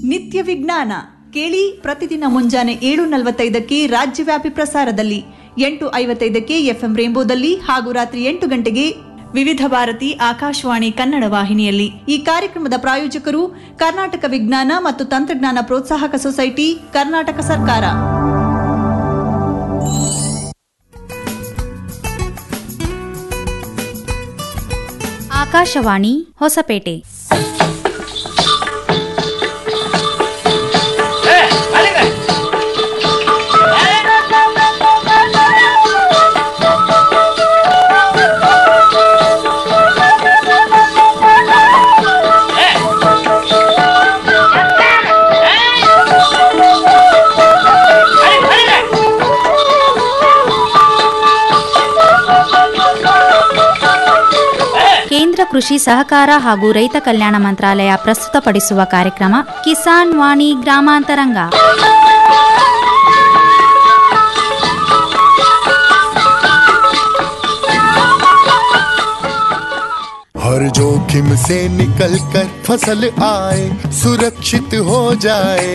ನಿತ್ಯ ವಿಜ್ಞಾನ ಕೇಳಿ ಪ್ರತಿದಿನ ಮುಂಜಾನೆ ಏಳು ನಲವತ್ತೈದಕ್ಕೆ ರಾಜ್ಯವ್ಯಾಪಿ ಪ್ರಸಾರದಲ್ಲಿ ಎಂಟು ಐವತ್ತೈದಕ್ಕೆ ಎಫ್ಎಂ ರೇಂಬೋದಲ್ಲಿ ಹಾಗೂ ರಾತ್ರಿ ಎಂಟು ಗಂಟೆಗೆ ವಿವಿಧ ಭಾರತಿ ಆಕಾಶವಾಣಿ ಕನ್ನಡ ವಾಹಿನಿಯಲ್ಲಿ ಈ ಕಾರ್ಯಕ್ರಮದ ಪ್ರಾಯೋಜಕರು ಕರ್ನಾಟಕ ವಿಜ್ಞಾನ ಮತ್ತು ತಂತ್ರಜ್ಞಾನ ಪ್ರೋತ್ಸಾಹಕ ಸೊಸೈಟಿ ಕರ್ನಾಟಕ ಸರ್ಕಾರ ಆಕಾಶವಾಣಿ ಹೊಸಪೇಟೆ ಕೇಂದ್ರ ಕೃಷಿ ಸಹಕಾರ ಹಾಗೂ ರೈತ ಕಲ್ಯಾಣ ಮಂತ್ರಾಲಯ ಪ್ರಸ್ತುತಪಡಿಸುವ ಕಾರ್ಯಕ್ರಮ ಕಿಸಾನ್ ವಾಣಿ ಗ್ರಾಮಾಂತರಂಗ हर जोखिम से निकल कर फसल आए सुरक्षित हो जाए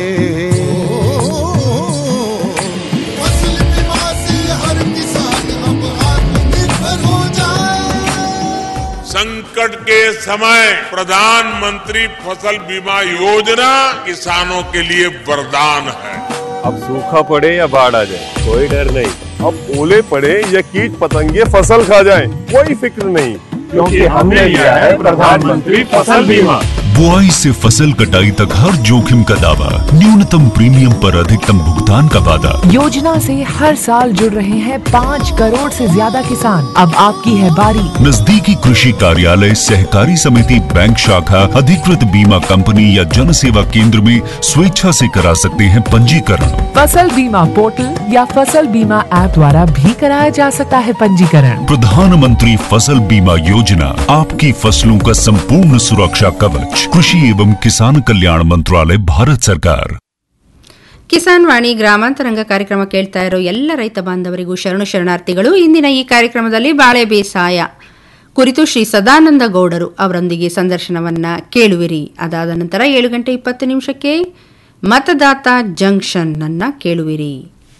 फसल बीमा से हर किसान अब आत्मनिर्भर हो जाए संकट के समय प्रधानमंत्री फसल बीमा योजना किसानों के लिए वरदान है अब सूखा पड़े या बाढ़ आ जाए कोई डर नहीं अब ओले पड़े या कीट पतंगे फसल खा जाए कोई फिक्र नहीं क्योंकि हमने लिया है प्रधानमंत्री फसल बीमा बुआई से फसल कटाई तक हर जोखिम का दावा न्यूनतम प्रीमियम पर अधिकतम भुगतान का वादा योजना से हर साल जुड़ रहे हैं पाँच करोड़ से ज्यादा किसान अब आपकी है बारी नजदीकी कृषि कार्यालय सहकारी समिति बैंक शाखा अधिकृत बीमा कंपनी या जन सेवा केंद्र में स्वेच्छा से करा सकते हैं पंजीकरण फसल बीमा पोर्टल या फसल बीमा ऐप द्वारा भी कराया जा सकता है पंजीकरण प्रधानमंत्री फसल बीमा योजना आपकी फसलों का संपूर्ण सुरक्षा कवच कृषि एवं किसान कल्याण मंत्रालय भारत सरकार ಕಿಸಾನ್ ವಾಣಿ ಗ್ರಾಮಾಂತರಂಗ ಕಾರ್ಯಕ್ರಮ ಕೇಳ್ತಾ ಇರೋ ಎಲ್ಲ ರೈತ ಬಾಂಧವರಿಗೂ ಶರಣು ಶರಣಾರ್ಥಿಗಳು ಇಂದಿನ ಈ ಕಾರ್ಯಕ್ರಮದಲ್ಲಿ ಬಾಳೆ ಬೇಸಾಯ ಕುರಿತು ಶ್ರೀ ಸದಾನಂದ ಗೌಡರು ಅವರೊಂದಿಗೆ ಸಂದರ್ಶನವನ್ನ ಕೇಳುವಿರಿ ಅದಾದ ನಂತರ ಏಳು ಗಂಟೆ ಇಪ್ಪತ್ತು ನಿಮಿಷಕ್ಕೆ ಮತದಾತ ಜಂಕ್ಷನ್ ಅನ್ನ ಕೇಳುವಿರಿ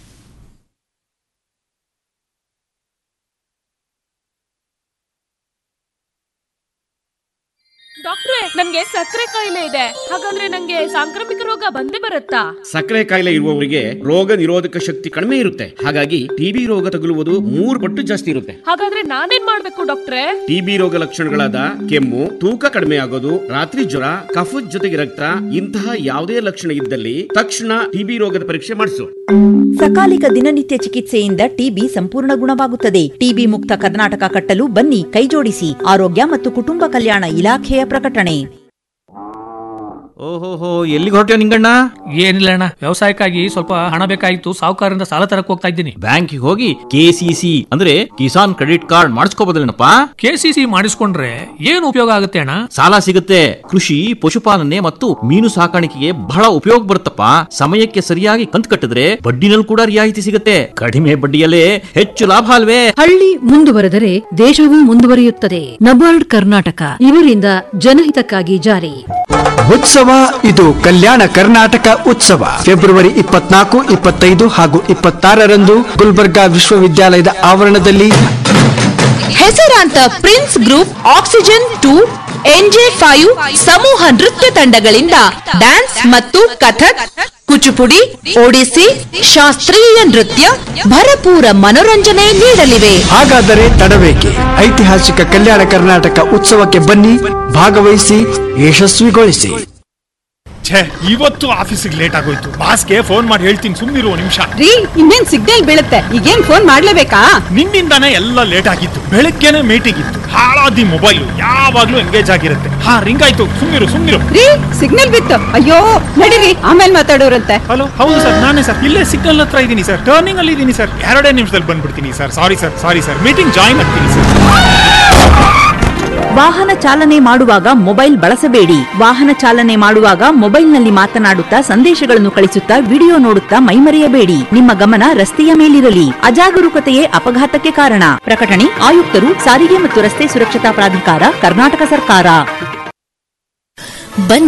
ಡಾಕ್ಟ್ರೆ ನನ್ಗೆ ಸಕ್ಕರೆ ಕಾಯಿಲೆ ಇದೆ ಹಾಗಂದ್ರೆ ನಂಗೆ ಸಾಂಕ್ರಾಮಿಕ ರೋಗ ಬಂದೇ ಬರುತ್ತಾ ಸಕ್ಕರೆ ಕಾಯಿಲೆ ಇರುವವರಿಗೆ ರೋಗ ನಿರೋಧಕ ಶಕ್ತಿ ಕಡಿಮೆ ಇರುತ್ತೆ ಹಾಗಾಗಿ ಟಿಬಿ ರೋಗ ತಗುಲುವುದು ಮೂರು ಪಟ್ಟು ಜಾಸ್ತಿ ಇರುತ್ತೆ ಹಾಗಾದ್ರೆ ನಾನೇನ್ ಮಾಡ್ಬೇಕು ಡಾಕ್ಟ್ರೆ ಟಿಬಿ ರೋಗ ಲಕ್ಷಣಗಳಾದ ಕೆಮ್ಮು ತೂಕ ಕಡಿಮೆ ಆಗೋದು ರಾತ್ರಿ ಜ್ವರ ಕಫದ ಜೊತೆಗೆ ರಕ್ತ ಇಂತಹ ಯಾವುದೇ ಲಕ್ಷಣ ಇದ್ದಲ್ಲಿ ತಕ್ಷಣ ಟಿಬಿ ರೋಗದ ಪರೀಕ್ಷೆ ಮಾಡಿಸು ಸಕಾಲಿಕ ದಿನನಿತ್ಯ ಚಿಕಿತ್ಸೆಯಿಂದ ಟಿಬಿ ಸಂಪೂರ್ಣ ಗುಣವಾಗುತ್ತದೆ ಟಿಬಿ ಮುಕ್ತ ಕರ್ನಾಟಕ ಕಟ್ಟಲು ಬನ್ನಿ ಕೈಜೋಡಿಸಿ ಆರೋಗ್ಯ ಮತ್ತು ಕುಟುಂಬ ಕಲ್ಯಾಣ ಇಲಾಖೆಯ ಪ್ರಕಟಣೆ ಓಹೋಹೋ ಎಲ್ಲಿಗೆ ಹೊರಟ್ಯೋ ನಿಂಗಣ್ಣ ಏನಿಲ್ಲ ಅಣ್ಣ ವ್ಯವಸಾಯಕ್ಕಾಗಿ ಸ್ವಲ್ಪ ಹಣ ಬೇಕಾಗಿತ್ತು ಸಾಹುಕಾರರಿಂದ ಸಾಲ ತರಕ್ ಹೋಗ್ತಾ ಇದ್ದೀನಿ ಬ್ಯಾಂಕಿಗೆ ಹೋಗಿ ಕೆಸಿಸಿ ಅಂದ್ರೆ ಕಿಸಾನ್ ಕ್ರೆಡಿಟ್ ಕಾರ್ಡ್ ಮಾಡಿಸ್ಕೋಬೋದಲ್ಲೇನಪ್ಪ ಕೆಸಿಸಿ ಮಾಡಿಸ್ಕೊಂಡ್ರೆ ಏನು ಉಪಯೋಗ ಆಗುತ್ತೆ ಅಣ್ಣ ಸಾಲ ಸಿಗುತ್ತೆ ಕೃಷಿ ಪಶುಪಾಲನೆ ಮತ್ತು ಮೀನು ಸಾಕಾಣಿಕೆಗೆ ಬಹಳ ಉಪಯೋಗ ಬರುತ್ತಪ್ಪ ಸಮಯಕ್ಕೆ ಸರಿಯಾಗಿ ಕಂತು ಕಟ್ಟಿದ್ರೆ ಬಡ್ಡಿನಲ್ಲಿ ಕೂಡ ರಿಯಾಯಿತಿ ಸಿಗುತ್ತೆ ಕಡಿಮೆ ಬಡ್ಡಿಯಲ್ಲೇ ಹೆಚ್ಚು ಲಾಭ ಅಲ್ವೇ ಹಳ್ಳಿ ಮುಂದುವರೆದರೆ ದೇಶವೂ ಮುಂದುವರಿಯುತ್ತದೆ ನಬಾರ್ಡ್ ಕರ್ನಾಟಕ ಇವರಿಂದ ಜನಹಿತಕ್ಕಾಗಿ ಜಾರಿ ಉತ್ಸವ ಇದು ಕಲ್ಯಾಣ ಕರ್ನಾಟಕ ಉತ್ಸವ ಫೆಬ್ರವರಿ ಇಪ್ಪತ್ನಾಲ್ಕು ಇಪ್ಪತ್ತೈದು ಹಾಗೂ ಇಪ್ಪತ್ತಾರರಂದು ಗುಲ್ಬರ್ಗಾ ವಿಶ್ವವಿದ್ಯಾಲಯದ ಆವರಣದಲ್ಲಿ ಹೆಸರಾಂತ Prince group Oxygen two NJ five ಸಮೂಹ ನೃತ್ಯ ತಂಡಗಳಿಂದ ಡ್ಯಾನ್ಸ್ ಮತ್ತು ಕಥಕ್ ಕುಚುಪುಡಿ ಒಡಿಸಿ ಶಾಸ್ತ್ರೀಯ ನೃತ್ಯ ಭರಪೂರ ಮನೋರಂಜನೆ ನೀಡಲಿವೆ ಹಾಗಾದರೆ ತಡಬೇಕೆ ಐತಿಹಾಸಿಕ ಕಲ್ಯಾಣ ಕರ್ನಾಟಕ ಉತ್ಸವಕ್ಕೆ ಬನ್ನಿ ಭಾಗವಹಿಸಿ ಯಶಸ್ವಿಗೊಳಿಸಿ ಛೇ ಇವತ್ತು ಆಫೀಸಿಗೆ ಲೇಟ್ ಆಗೋಯ್ತು ಬಾಸ್ಗೆ ಫೋನ್ ಮಾಡಿ ಹೇಳ್ತೀನಿ ಸುಮ್ಮನಿರು ನಿಮಿಷ ರೀ ಇನ್ನೇನ್ ಸಿಗ್ನಲ್ ಬೀಳುತ್ತೆ ಈಗೇನ್ ಫೋನ್ ಮಾಡ್ಲೇಬೇಕಾ ನಿನ್ನಿಂದಾನೇ ಎಲ್ಲ ಲೇಟ್ ಆಗಿತ್ತು ಬೆಳಗ್ಗೆನೆ ಮೀಟಿಂಗ್ ಇತ್ತು ಹಾಳಾದಿ ಮೊಬೈಲ್ ಯಾವಾಗ್ಲೂ ಎಂಗೇಜ್ ಆಗಿರುತ್ತೆ ಹಾ ರಿಂಗ್ ಆಯ್ತು ಸುಮ್ಮನಿರು ಸುಮ್ಮನಿರು ರೀ ಸಿಗ್ನಲ್ ಬಿತ್ತು ಅಯ್ಯೋ ನಡೀರಿ ಆಮೇಲೆ ಮಾತಾಡೋರಂತೆ ಹಲೋ ಹೌದು ಸರ್ ನಾನೇ ಸರ್ ಇಲ್ಲೇ ಸಿಗ್ನಲ್ ಹತ್ರ ಇದ್ದೀನಿ ಸರ್ ಟರ್ನಿಂಗ್ ಅಲ್ಲಿ ಇದ್ದೀನಿ ಸರ್ ಎರಡೇ ನಿಮಿಷದಲ್ಲಿ ಬಂದ್ಬಿಡ್ತೀನಿ sir sorry sir sorry sir meeting join ಆಗ್ತೀನಿ ಸರ್ ವಾಹನ ಚಾಲನೆ ಮಾಡುವಾಗ ಮೊಬೈಲ್ ಬಳಸಬೇಡಿ ವಾಹನ ಚಾಲನೆ ಮಾಡುವಾಗ ಮೊಬೈಲ್ನಲ್ಲಿ ಮಾತನಾಡುತ್ತಾ ಸಂದೇಶಗಳನ್ನು ಕಳಿಸುತ್ತಾ ವಿಡಿಯೋ ನೋಡುತ್ತಾ ಮೈಮರೆಯಬೇಡಿ ನಿಮ್ಮ ಗಮನ ರಸ್ತೆಯ ಮೇಲಿರಲಿ ಅಜಾಗರೂಕತೆಯೇ ಅಪಘಾತಕ್ಕೆ ಕಾರಣ ಪ್ರಕಟಣೆ ಆಯುಕ್ತರು ಸಾರಿಗೆ ಮತ್ತು ರಸ್ತೆ ಸುರಕ್ಷತಾ ಪ್ರಾಧಿಕಾರ ಕರ್ನಾಟಕ ಸರ್ಕಾರ ಬನ್ನಿ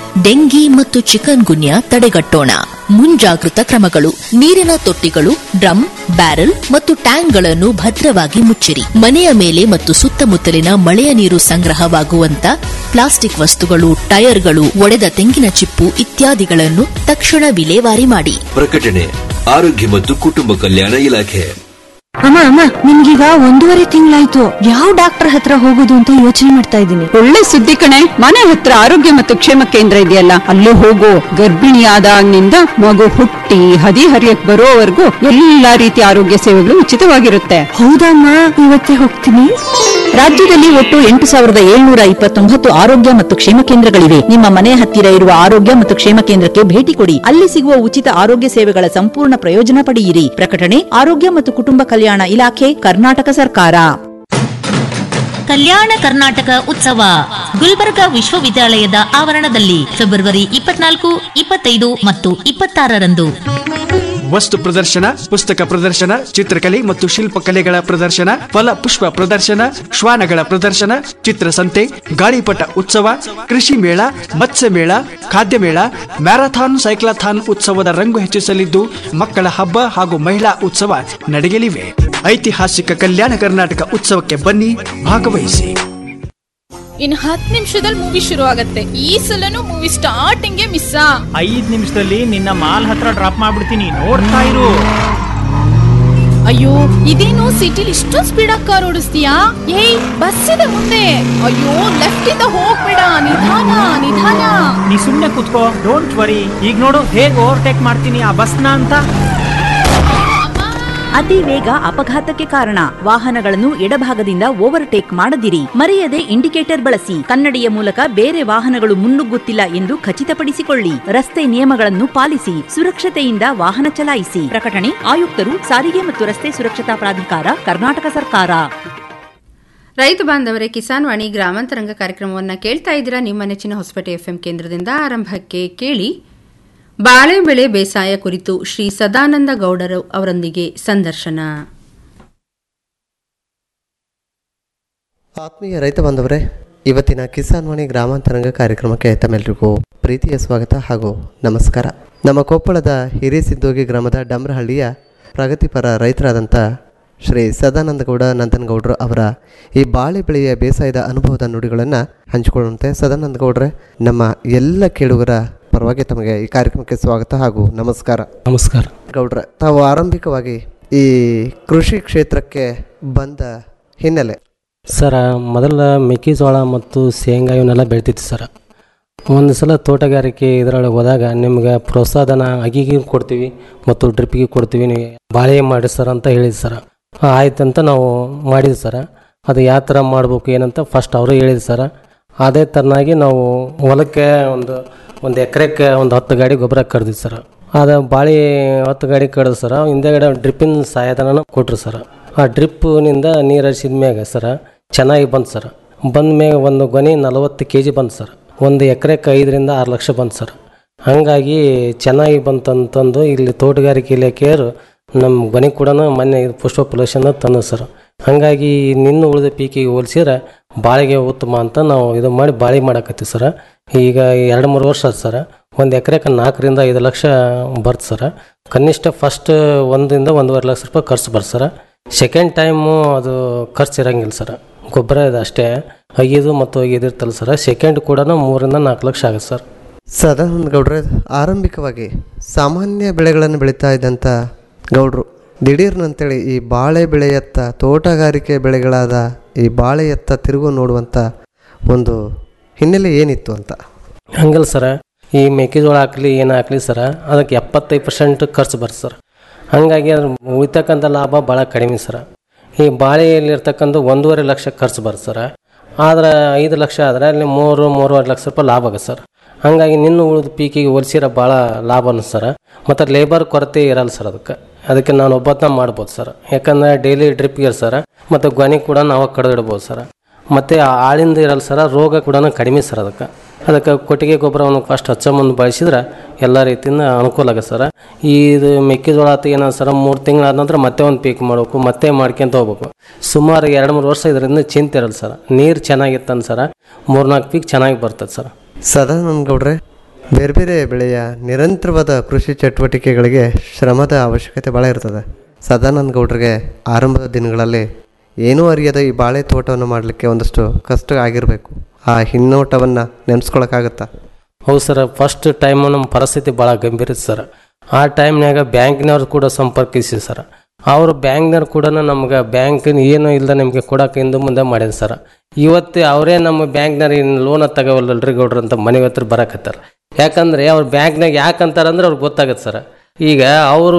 ಡೆಂಗಿ ಮತ್ತು ಚಿಕನ್ ಗುನ್ಯಾ ತಡೆಗಟ್ಟೋಣ ಮುಂಜಾಗೃತ ಕ್ರಮಗಳು ನೀರಿನ ತೊಟ್ಟಿಗಳು ಡ್ರಮ್ ಬ್ಯಾರೆಲ್ ಮತ್ತು ಟ್ಯಾಂಕ್ಗಳನ್ನು ಭದ್ರವಾಗಿ ಮುಚ್ಚಿರಿ ಮನೆಯ ಮೇಲೆ ಮತ್ತು ಸುತ್ತಮುತ್ತಲಿನ ಮಳೆಯ ನೀರು ಸಂಗ್ರಹವಾಗುವಂತ ಪ್ಲಾಸ್ಟಿಕ್ ವಸ್ತುಗಳು ಟೈರ್ಗಳು ಒಡೆದ ತೆಂಗಿನ ಚಿಪ್ಪು ಇತ್ಯಾದಿಗಳನ್ನು ತಕ್ಷಣ ವಿಲೇವಾರಿ ಮಾಡಿ ಪ್ರಕಟಣೆ ಆರೋಗ್ಯ ಮತ್ತು ಕುಟುಂಬ ಕಲ್ಯಾಣ ಇಲಾಖೆ ಅಮ್ಮ ಅಮ್ಮ ನಿಮ್ಗೀಗ ಒಂದೂವರೆ ತಿಂಗಳಾಯ್ತು ಯಾವ ಡಾಕ್ಟರ್ ಹತ್ರ ಹೋಗೋದು ಅಂತ ಯೋಚನೆ ಮಾಡ್ತಾ ಇದ್ದೀನಿ ಒಳ್ಳೆ ಸುದ್ದಿ ಕಣೆ ಮನೆ ಹತ್ರ ಆರೋಗ್ಯ ಮತ್ತು ಕ್ಷೇಮ ಕೇಂದ್ರ ಇದೆಯಲ್ಲ ಅಲ್ಲೇ ಹೋಗು ಗರ್ಭಿಣಿಯಾದಾಗಿನಿಂದ ಮಗು ಹುಟ್ಟಿ ಹದಿ ಹರಿಯಕ್ ಬರೋವರೆಗೂ ಎಲ್ಲಾ ರೀತಿಯ ಆರೋಗ್ಯ ಸೇವೆಗಳು ಉಚಿತವಾಗಿರುತ್ತೆ ಹೌದಮ್ಮ ಇವತ್ತೇ ಹೋಗ್ತೀನಿ ರಾಜ್ಯದಲ್ಲಿ ಒಟ್ಟು ಎಂಟು ಸಾವಿರದ ಏಳ್ನೂರ ಇಪ್ಪತ್ತೊಂಬತ್ತು ಆರೋಗ್ಯ ಮತ್ತು ಕ್ಷೇಮ ಕೇಂದ್ರಗಳಿವೆ ನಿಮ್ಮ ಮನೆ ಹತ್ತಿರ ಇರುವ ಆರೋಗ್ಯ ಮತ್ತು ಕ್ಷೇಮ ಕೇಂದ್ರಕ್ಕೆ ಭೇಟಿ ಕೊಡಿ ಅಲ್ಲಿ ಸಿಗುವ ಉಚಿತ ಆರೋಗ್ಯ ಸೇವೆಗಳ ಸಂಪೂರ್ಣ ಪ್ರಯೋಜನ ಪಡೆಯಿರಿ ಪ್ರಕಟಣೆ ಆರೋಗ್ಯ ಮತ್ತು ಕುಟುಂಬ ಕಲ್ಯಾಣ ಇಲಾಖೆ ಕರ್ನಾಟಕ ಸರ್ಕಾರ ಕಲ್ಯಾಣ ಕರ್ನಾಟಕ ಉತ್ಸವ ಗುಲ್ಬರ್ಗಾ ವಿಶ್ವವಿದ್ಯಾಲಯದ ಆವರಣದಲ್ಲಿ ಫೆಬ್ರವರಿ ಇಪ್ಪತ್ನಾಲ್ಕು ಇಪ್ಪತ್ತೈದು ಮತ್ತು ಇಪ್ಪತ್ತಾರರಂದು ವಸ್ತು ಪ್ರದರ್ಶನ ಪುಸ್ತಕ ಪ್ರದರ್ಶನ ಚಿತ್ರಕಲೆ ಮತ್ತು ಶಿಲ್ಪಕಲೆಗಳ ಪ್ರದರ್ಶನ ಫಲ ಪುಷ್ಪ ಪ್ರದರ್ಶನ ಶ್ವಾನಗಳ ಪ್ರದರ್ಶನ ಚಿತ್ರಸಂತೆ ಗಾಳಿಪಟ ಉತ್ಸವ ಕೃಷಿ ಮೇಳ ಮತ್ಸ್ಯ ಮೇಳ ಖಾದ್ಯ ಮೇಳ ಮ್ಯಾರಥಾನ್ ಸೈಕ್ಲಾಥಾನ್ ಉತ್ಸವದ ರಂಗು ಹೆಚ್ಚಿಸಲಿದ್ದು ಮಕ್ಕಳ ಹಬ್ಬ ಹಾಗೂ ಮಹಿಳಾ ಉತ್ಸವ ನಡೆಯಲಿವೆ ಐತಿಹಾಸಿಕ ಕಲ್ಯಾಣ ಕರ್ನಾಟಕ ಉತ್ಸವಕ್ಕೆ ಬನ್ನಿ ಭಾಗವಹಿಸಿ ಇನ್ ಹತ್ತು ನಿಮಿಷದಲ್ಲಿ ಮೂವಿ ಶುರು ಆಗತ್ತೆ ಈ ಸಲನು ಮೂವಿ ಸ್ಟಾರ್ಟಿಂಗ್ ಮಿಸ್ ಐದ್ ನಿಮಿಷದಲ್ಲಿ ನಿನ್ನ ಮಾಲ್ ಹತ್ರ ಡ್ರಾಪ್ ಮಾಡ್ಬಿಡ್ತೀನಿ ನೋಡ್ತಾ ಇರು ಅಯ್ಯೋ ಇದೇನು ಸಿಟಿಲಿ ಇಷ್ಟೊಂದು ಸ್ಪೀಡ್ ಆಗಿ ಕಾರ್ ಓಡಿಸ್ತೀಯಾ ಏಯ್ ಬಸ್ ಇದೆ ಮುಂದೆ ಅಯ್ಯೋ ಲೆಫ್ಟ್ ಇಂದ ಹೋಗ್ಬೇಡ ನಿಧಾನ ನಿಧಾನ ನೀ ಸುಮ್ನೆ ಕುತ್ಕೋ ಡೋಂಟ್ ವರಿ ಈಗ ನೋಡು ಹೇಗ್ ಓವರ್ಟೇಕ್ ಮಾಡ್ತೀನಿ ಆ ಬಸ್ನ ಅಂತ ಅತಿ ವೇಗ ಅಪಘಾತಕ್ಕೆ ಕಾರಣ ವಾಹನಗಳನ್ನು ಎಡಭಾಗದಿಂದ ಓವರ್ಟೇಕ್ ಮಾಡದಿರಿ ಮರೆಯದೆ ಇಂಡಿಕೇಟರ್ ಬಳಸಿ ಕನ್ನಡಿಯ ಮೂಲಕ ಬೇರೆ ವಾಹನಗಳು ಮುನ್ನುಗ್ಗುತ್ತಿಲ್ಲ ಎಂದು ಖಚಿತಪಡಿಸಿಕೊಳ್ಳಿ ರಸ್ತೆ ನಿಯಮಗಳನ್ನು ಪಾಲಿಸಿ ಸುರಕ್ಷತೆಯಿಂದ ವಾಹನ ಚಲಾಯಿಸಿ ಪ್ರಕಟಣೆ ಆಯುಕ್ತರು ಸಾರಿಗೆ ಮತ್ತು ರಸ್ತೆ ಸುರಕ್ಷತಾ ಪ್ರಾಧಿಕಾರ ಕರ್ನಾಟಕ ಸರ್ಕಾರ ರೈತ ಬಾಂಧವರೇ ಕಿಸಾನ್ ವಾಣಿ ಗ್ರಾಮಾಂತರಂಗ ಕಾರ್ಯಕ್ರಮವನ್ನು ಕೇಳ್ತಾ ಇದ್ದೀರಾ ನಿಮ್ಮ ನೆಚ್ಚಿನ ಹೊಸಪೇಟೆ ಎಫ್ಎಂ ಕೇಂದ್ರದಿಂದ ಆರಂಭಕ್ಕೆ ಕೇಳಿ ಬಾಳೆ ಬೆಳೆ ಬೇಸಾಯ ಕುರಿತು ಶ್ರೀ ಸದಾನಂದ ಗೌಡರು ಅವರೊಂದಿಗೆ ಸಂದರ್ಶನ ಆತ್ಮೀಯ ರೈತ ಬಾಂಧವರೇ ಇವತ್ತಿನ ಕಿಸಾನ್ ವಾಣಿ ಗ್ರಾಮಾಂತರಂಗ ಕಾರ್ಯಕ್ರಮಕ್ಕೆ ತಮ್ಮೆಲ್ಲರಿಗೂ ಪ್ರೀತಿಯ ಸ್ವಾಗತ ಹಾಗೂ ನಮಸ್ಕಾರ ನಮ್ಮ ಕೊಪ್ಪಳದ ಹಿರೇಸಿದ್ದೋಗಿ ಗ್ರಾಮದ ಡಮ್ರಹಳ್ಳಿಯ ಪ್ರಗತಿಪರ ರೈತರಾದಂಥ ಶ್ರೀ ಸದಾನಂದಗೌಡ ನಂದನಗೌಡರು ಅವರ ಈ ಬಾಳೆ ಬೆಳೆಯ ಬೇಸಾಯದ ಅನುಭವದ ನುಡಿಗಳನ್ನು ಹಂಚಿಕೊಳ್ಳುವಂತೆ ಸದಾನಂದಗೌಡ್ರೆ ನಮ್ಮ ಎಲ್ಲ ಕೇಳುಗರ ಪರವಾಗಿ ತಮಗೆ ಈ ಕಾರ್ಯಕ್ರಮಕ್ಕೆ ಸ್ವಾಗತ ಹಾಗೂ ನಮಸ್ಕಾರ ನಮಸ್ಕಾರ ಗೌಡ್ರ ತಾವು ಆರಂಭಿಕವಾಗಿ ಈ ಕೃಷಿ ಕ್ಷೇತ್ರಕ್ಕೆ ಬಂದ ಹಿನ್ನೆಲೆ ಸರ ಮೊದಲ ಮೆಕ್ಕೆಜೋಳ ಮತ್ತು ಶೇಂಗಾ ಇವನ್ನೆಲ್ಲ ಬೆಳಿತಿತ್ತು ಸರ ಒಂದು ಸಲ ತೋಟಗಾರಿಕೆ ಇದರೊಳಗೆ ಹೋದಾಗ ನಿಮ್ಗೆ ಪ್ರೋತ್ಸಾಹನ ಅಗಿಗೆ ಕೊಡ್ತೀವಿ ಮತ್ತು ಡ್ರಿಪ್ಪಿಗೆ ಕೊಡ್ತೀವಿ ನೀವು ಬಾಳೆ ಮಾಡಿ ಸರ್ ಅಂತ ಹೇಳಿದ್ ಸರ ಆಯ್ತಂತ ನಾವು ಮಾಡಿದ್ವಿ ಸರ ಅದು ಯಾವ ಥರ ಮಾಡ್ಬೇಕು ಏನಂತ ಫಸ್ಟ್ ಅವರು ಹೇಳಿದ್ರು ಸರ ಅದೇ ಥರನಾಗಿ ನಾವು ಹೊಲಕ್ಕೆ ಒಂದು ಒಂದು ಎಕರೆಕ್ಕೆ ಒಂದು ಹತ್ತು ಗಾಡಿ ಗೊಬ್ಬರ ಕಡ್ದಿವಿ ಸರ ಅದು ಬಾಳೆ ಹತ್ತು ಗಾಡಿ ಕಡ್ದು ಸರ ಹಿಂದೆಗಡೆ ಡ್ರಿಪ್ಪಿನ ಸಹಾಯಧನ ಕೊಟ್ರು ಸರ ಆ ಡ್ರಿಪ್ನಿಂದ ನೀರು ಹರಿಸಿದ ಮ್ಯಾಗ ಸರ ಚೆನ್ನಾಗಿ ಬಂತು ಸರ್ ಬಂದ ಮ್ಯಾಗ ಒಂದು ಗೊನೆ ನಲವತ್ತು ಕೆ ಜಿ ಬಂತು ಸರ್ ಒಂದು ಎಕರೆಕ್ಕೆ ಐದರಿಂದ ಆರು ಲಕ್ಷ ಬಂತು ಸರ್ ಹಾಗಾಗಿ ಚೆನ್ನಾಗಿ ಬಂತಂತಂದು ಇಲ್ಲಿ ತೋಟಗಾರಿಕೆ ಇಲಾಖೆಯವರು ನಮ್ಮ ಗೊನೆ ಕೂಡ ಮೊನ್ನೆ ಇದು ಪುಷ್ಪ ಪೊಲ್ಯೂಷನ್ ತಂದು ಸರ್ ಹಾಗಾಗಿ ನಿನ್ನ ಉಳಿದ ಪೀಕಿಗೆ ಹೋಲಿಸಿದ್ರೆ ಬಾಳೆಗೆ ಉತ್ತಮ ಅಂತ ನಾವು ಇದು ಮಾಡಿ ಬಾಳೆ ಮಾಡಕತ್ತೀವಿ ಸರ್ ಈಗ ಎರಡು ಮೂರು ವರ್ಷ ಆಯ್ತು ಸರ್ ಒಂದು ಎಕರೆಗೆ ನಾಲ್ಕರಿಂದ ಐದು ಲಕ್ಷ ಬರ್ತು ಸರ್ ಕನಿಷ್ಠ ಫಸ್ಟ್ ಒಂದರಿಂದ ಒಂದೂವರೆ ಲಕ್ಷ ರೂಪಾಯಿ ಖರ್ಚು ಬರ್ತು ಸರ್ ಸೆಕೆಂಡ್ ಟೈಮು ಅದು ಖರ್ಚು ಇರಂಗಿಲ್ಲ ಸರ್ ಗೊಬ್ಬರ ಇದೆ ಅಷ್ಟೇ ಅಗಿದು ಮತ್ತು ಅಗಿದಿರ್ತಲ್ಲ ಸರ್ ಸೆಕೆಂಡ್ ಕೂಡ ಮೂರಿಂದ ನಾಲ್ಕು ಲಕ್ಷ ಆಗುತ್ತೆ ಸರ್ ಸದಾನಂದ ಗೌಡ್ರೆ ಆರಂಭಿಕವಾಗಿ ಸಾಮಾನ್ಯ ಬೆಳೆಗಳನ್ನು ಬೆಳೀತಾ ಇದ್ದಂಥ ಗೌಡ್ರು ದಿಢೀರ್ನಂತೇಳಿ ಈ ಬಾಳೆ ಬೆಳೆಯತ್ತ ತೋಟಗಾರಿಕೆ ಬೆಳೆಗಳಾದ ಈ ಬಾಳೆಯತ್ತ ತಿರುಗು ನೋಡುವಂಥ ಒಂದು ಹಿನ್ನೆಲೆ ಏನಿತ್ತು ಅಂತ ಹಂಗಲ್ಲ ಸರ ಈ ಮೆಕ್ಕೆಜೋಳ ಹಾಕಲಿ ಏನು ಹಾಕಲಿ ಸರ ಅದಕ್ಕೆ ಎಪ್ಪತ್ತೈದು ಪರ್ಸೆಂಟ್ ಖರ್ಚು ಬರ್ತದೆ ಸರ್ ಹಾಗಾಗಿ ಅದ್ರ ಉಳಿತಕ್ಕಂಥ ಲಾಭ ಭಾಳ ಕಡಿಮೆ ಸರ ಈ ಬಾಳೆಯಲ್ಲಿರ್ತಕ್ಕಂಥ ಒಂದೂವರೆ ಲಕ್ಷ ಖರ್ಚು ಬರ್ತದೆ ಸರ ಆದ್ರೆ ಐದು ಲಕ್ಷ ಆದರೆ ಅಲ್ಲಿ ಮೂರು ಮೂರುವರೆ ಲಕ್ಷ ರೂಪಾಯಿ ಲಾಭ ಆಗುತ್ತೆ ಸರ್ ಹಾಗಾಗಿ ನಿನ್ನ ಉಳಿದ ಪೀಕಿಗೆ ಹೋಲಿಸಿರ ಭಾಳ ಲಾಭ ಅನಿಸ್ತಾರ ಮತ್ತು ಲೇಬರ್ ಕೊರತೆ ಇರಲ್ಲ ಸರ್ ಅದಕ್ಕೆ ಅದಕ್ಕೆ ನಾನು ಒಬ್ಬತ್ತ ಮಾಡ್ಬೋದು ಸರ್ ಯಾಕಂದ್ರೆ ಡೈಲಿ ಡ್ರಿಪ್ಗೆ ಸರ್ ಮತ್ತು ಗೊನೆ ಕೂಡ ನಾವು ಕಡ್ದಿಡ್ಬೋದು ಸರ್ ಮತ್ತು ಆಳಿಂದ ಇರಲ್ಲ ಸರ ರೋಗ ಕೂಡ ಕಡಿಮೆ ಸರ್ ಅದಕ್ಕೆ ಅದಕ್ಕೆ ಕೊಟ್ಟಿಗೆ ಗೊಬ್ಬರವನ್ನು ಫಸ್ಟ್ ಹಚ್ಚೋ ಮುಂದೆ ಬಳಸಿದ್ರೆ ಎಲ್ಲ ರೀತಿಯಿಂದ ಅನುಕೂಲ ಆಗುತ್ತೆ ಸರ್ ಇದು ಮೆಕ್ಕೆಜೋಳ ಆತ ಏನಾದ್ರು ಸರ ಮೂರು ತಿಂಗಳಾದ ನಂತರ ಮತ್ತೆ ಒಂದು ಪೀಕ್ ಮಾಡಬೇಕು ಮತ್ತೆ ಮಾಡ್ಕೊಂತ ಹೋಗ್ಬೇಕು ಸುಮಾರು ಎರಡು ಮೂರು ವರ್ಷ ಇದರಿಂದ ಚಿಂತೆ ಇರಲ್ಲ ಸರ್ ನೀರು ಚೆನ್ನಾಗಿತ್ತಂದು ಸರ ಮೂರ್ನಾಲ್ಕು ಪೀಕ್ ಚೆನ್ನಾಗಿ ಬರ್ತದೆ ಸರ್ ಸದಾನಂದ ಗೌಡ್ರೆ ಬೇರೆ ಬೇರೆ ಬೆಳೆಯ ನಿರಂತರವಾದ ಕೃಷಿ ಚಟುವಟಿಕೆಗಳಿಗೆ ಶ್ರಮದ ಅವಶ್ಯಕತೆ ಭಾಳ ಇರ್ತದೆ ಸದಾನಂದ ಗೌಡ್ರಿಗೆ ಆರಂಭದ ದಿನಗಳಲ್ಲಿ ಏನೂ ಅರಿಯದ ಈ ಬಾಳೆ ತೋಟವನ್ನು ಮಾಡಲಿಕ್ಕೆ ಒಂದಷ್ಟು ಕಷ್ಟ ಆಗಿರಬೇಕು ಆ ಹಿನ್ನೋಟವನ್ನು ನೆನೆಸ್ಕೊಳಕ್ಕಾಗತ್ತಾ ಹೌದು ಸರ್ ಫಸ್ಟ್ ಟೈಮು ನಮ್ಮ ಪರಿಸ್ಥಿತಿ ಭಾಳ ಗಂಭೀರ ಇತ್ತು ಸರ್ ಆ ಟೈಮ್ನಾಗ ಬ್ಯಾಂಕ್ನವ್ರು ಕೂಡ ಸಂಪರ್ಕಿಸಿ ಸರ್ ಅವರು ಬ್ಯಾಂಕ್ನವ್ರು ಕೂಡ ನಮ್ಗೆ ಬ್ಯಾಂಕಿನ ಏನು ಇಲ್ಲದೆ ನಿಮಗೆ ಕೊಡೋಕೆ ಹಿಂದೆ ಮುಂದೆ ಮಾಡ್ಯಾರ ಸರ್ ಇವತ್ತು ಅವರೇ ನಮ್ಮ ಬ್ಯಾಂಕ್ನವ್ರು ಇನ್ನು ಲೋನ್ ತಗೋವಲ್ಲಲ್ರಿ ಗೌಡ್ರು ಅಂತ ಮನೆ ಹತ್ರ ಬರಕತ್ತಾರ ಯಾಕಂದ್ರೆ ಅವ್ರು ಬ್ಯಾಂಕ್ನಾಗ ಯಾಕಂತಾರಂದ್ರೆ ಅವ್ರಿಗೆ ಗೊತ್ತಾಗತ್ತೆ ಸರ್ ಈಗ ಅವರು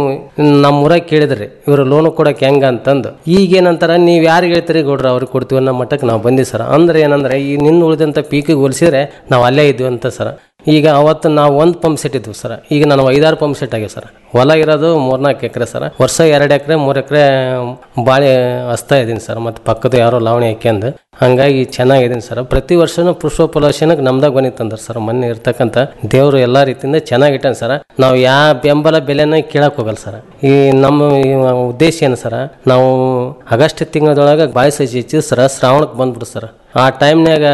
ನಮ್ಮ ಊರಾಗ ಕೇಳಿದ್ರಿ ಇವರು ಲೋನ್ ಕೊಡಕ್ಕೆ ಹೆಂಗ ಅಂತಂದು ಈಗ ಏನಂತಾರ ನೀವು ಯಾರಿಗೆ ಹೇಳ್ತೀರಿ ಗೌಡ್ರ ಅವ್ರಿಗೆ ಕೊಡ್ತೀವಿ ಅನ್ನೋ ಮಟ್ಟಕ್ಕೆ ನಾವು ಬಂದಿ ಸರ್ ಅಂದ್ರೆ ಏನಂದ್ರೆ ಈ ನಿನ್ನ ಉಳಿದಂಥ ಪೀಕಿಗೆ ಹೋಲಿಸಿದ್ರೆ ನಾವು ಅಲ್ಲೇ ಇದ್ವಿ ಅಂತ ಸರ್ ಈಗ ಅವತ್ತು ನಾವು ಒಂದು ಪಂಪ್ ಸೆಟ್ ಇದ್ವಿ ಸರ್ ಈಗ ನಾನು ಐದಾರು ಪಂಪ್ ಸೆಟ್ ಆಗ್ಯಾವ ಸರ್ ಹೊಲ ಇರೋದು ಮೂರ್ನಾಲ್ಕು ಎಕರೆ ಸರ್ ವರ್ಷ ಎರಡು ಎಕರೆ ಮೂರು ಎಕರೆ ಬಾಳೆ ಹಸ್ತಾ ಇದ್ದೀನಿ ಸರ್ ಮತ್ತು ಪಕ್ಕದ ಯಾರೋ ಲಾವಣಿ ಹಾಕ್ಯಂದು ಹಂಗಾಗಿ ಚೆನ್ನಾಗಿದ್ದೀನಿ ಸರ್ ಪ್ರತಿ ವರ್ಷನೂ ಪುಷ್ಪಫಲಾಶನಕ್ಕೆ ನಮ್ದಾಗ ಬಂದಿತ್ತಂದ್ರೆ ಸರ್ ಮೊನ್ನೆ ಇರ್ತಕ್ಕಂಥ ದೇವರು ಎಲ್ಲ ರೀತಿಯಿಂದ ಚೆನ್ನಾಗಿಟ್ಟಾನೆ ಸರ್ ನಾವು ಯಾವ ಬೆಂಬಲ ಬೆಲೆನ ಕೇಳಕ್ ಹೋಗಲ್ಲ ಸರ್ ಈ ನಮ್ಮ ಈ ಉದ್ದೇಶ ಏನು ಸರ್ ನಾವು ಆಗಸ್ಟ್ ತಿಂಗಳದೊಳಗೆ ಬಾಯಿ ಸಸಿ ಹೆಚ್ಚಿ ಸರ್ ಶ್ರಾವಣಕ್ಕೆ ಬಂದ್ಬಿಡು ಸರ್ ಆ ಟೈಮ್ನಾಗ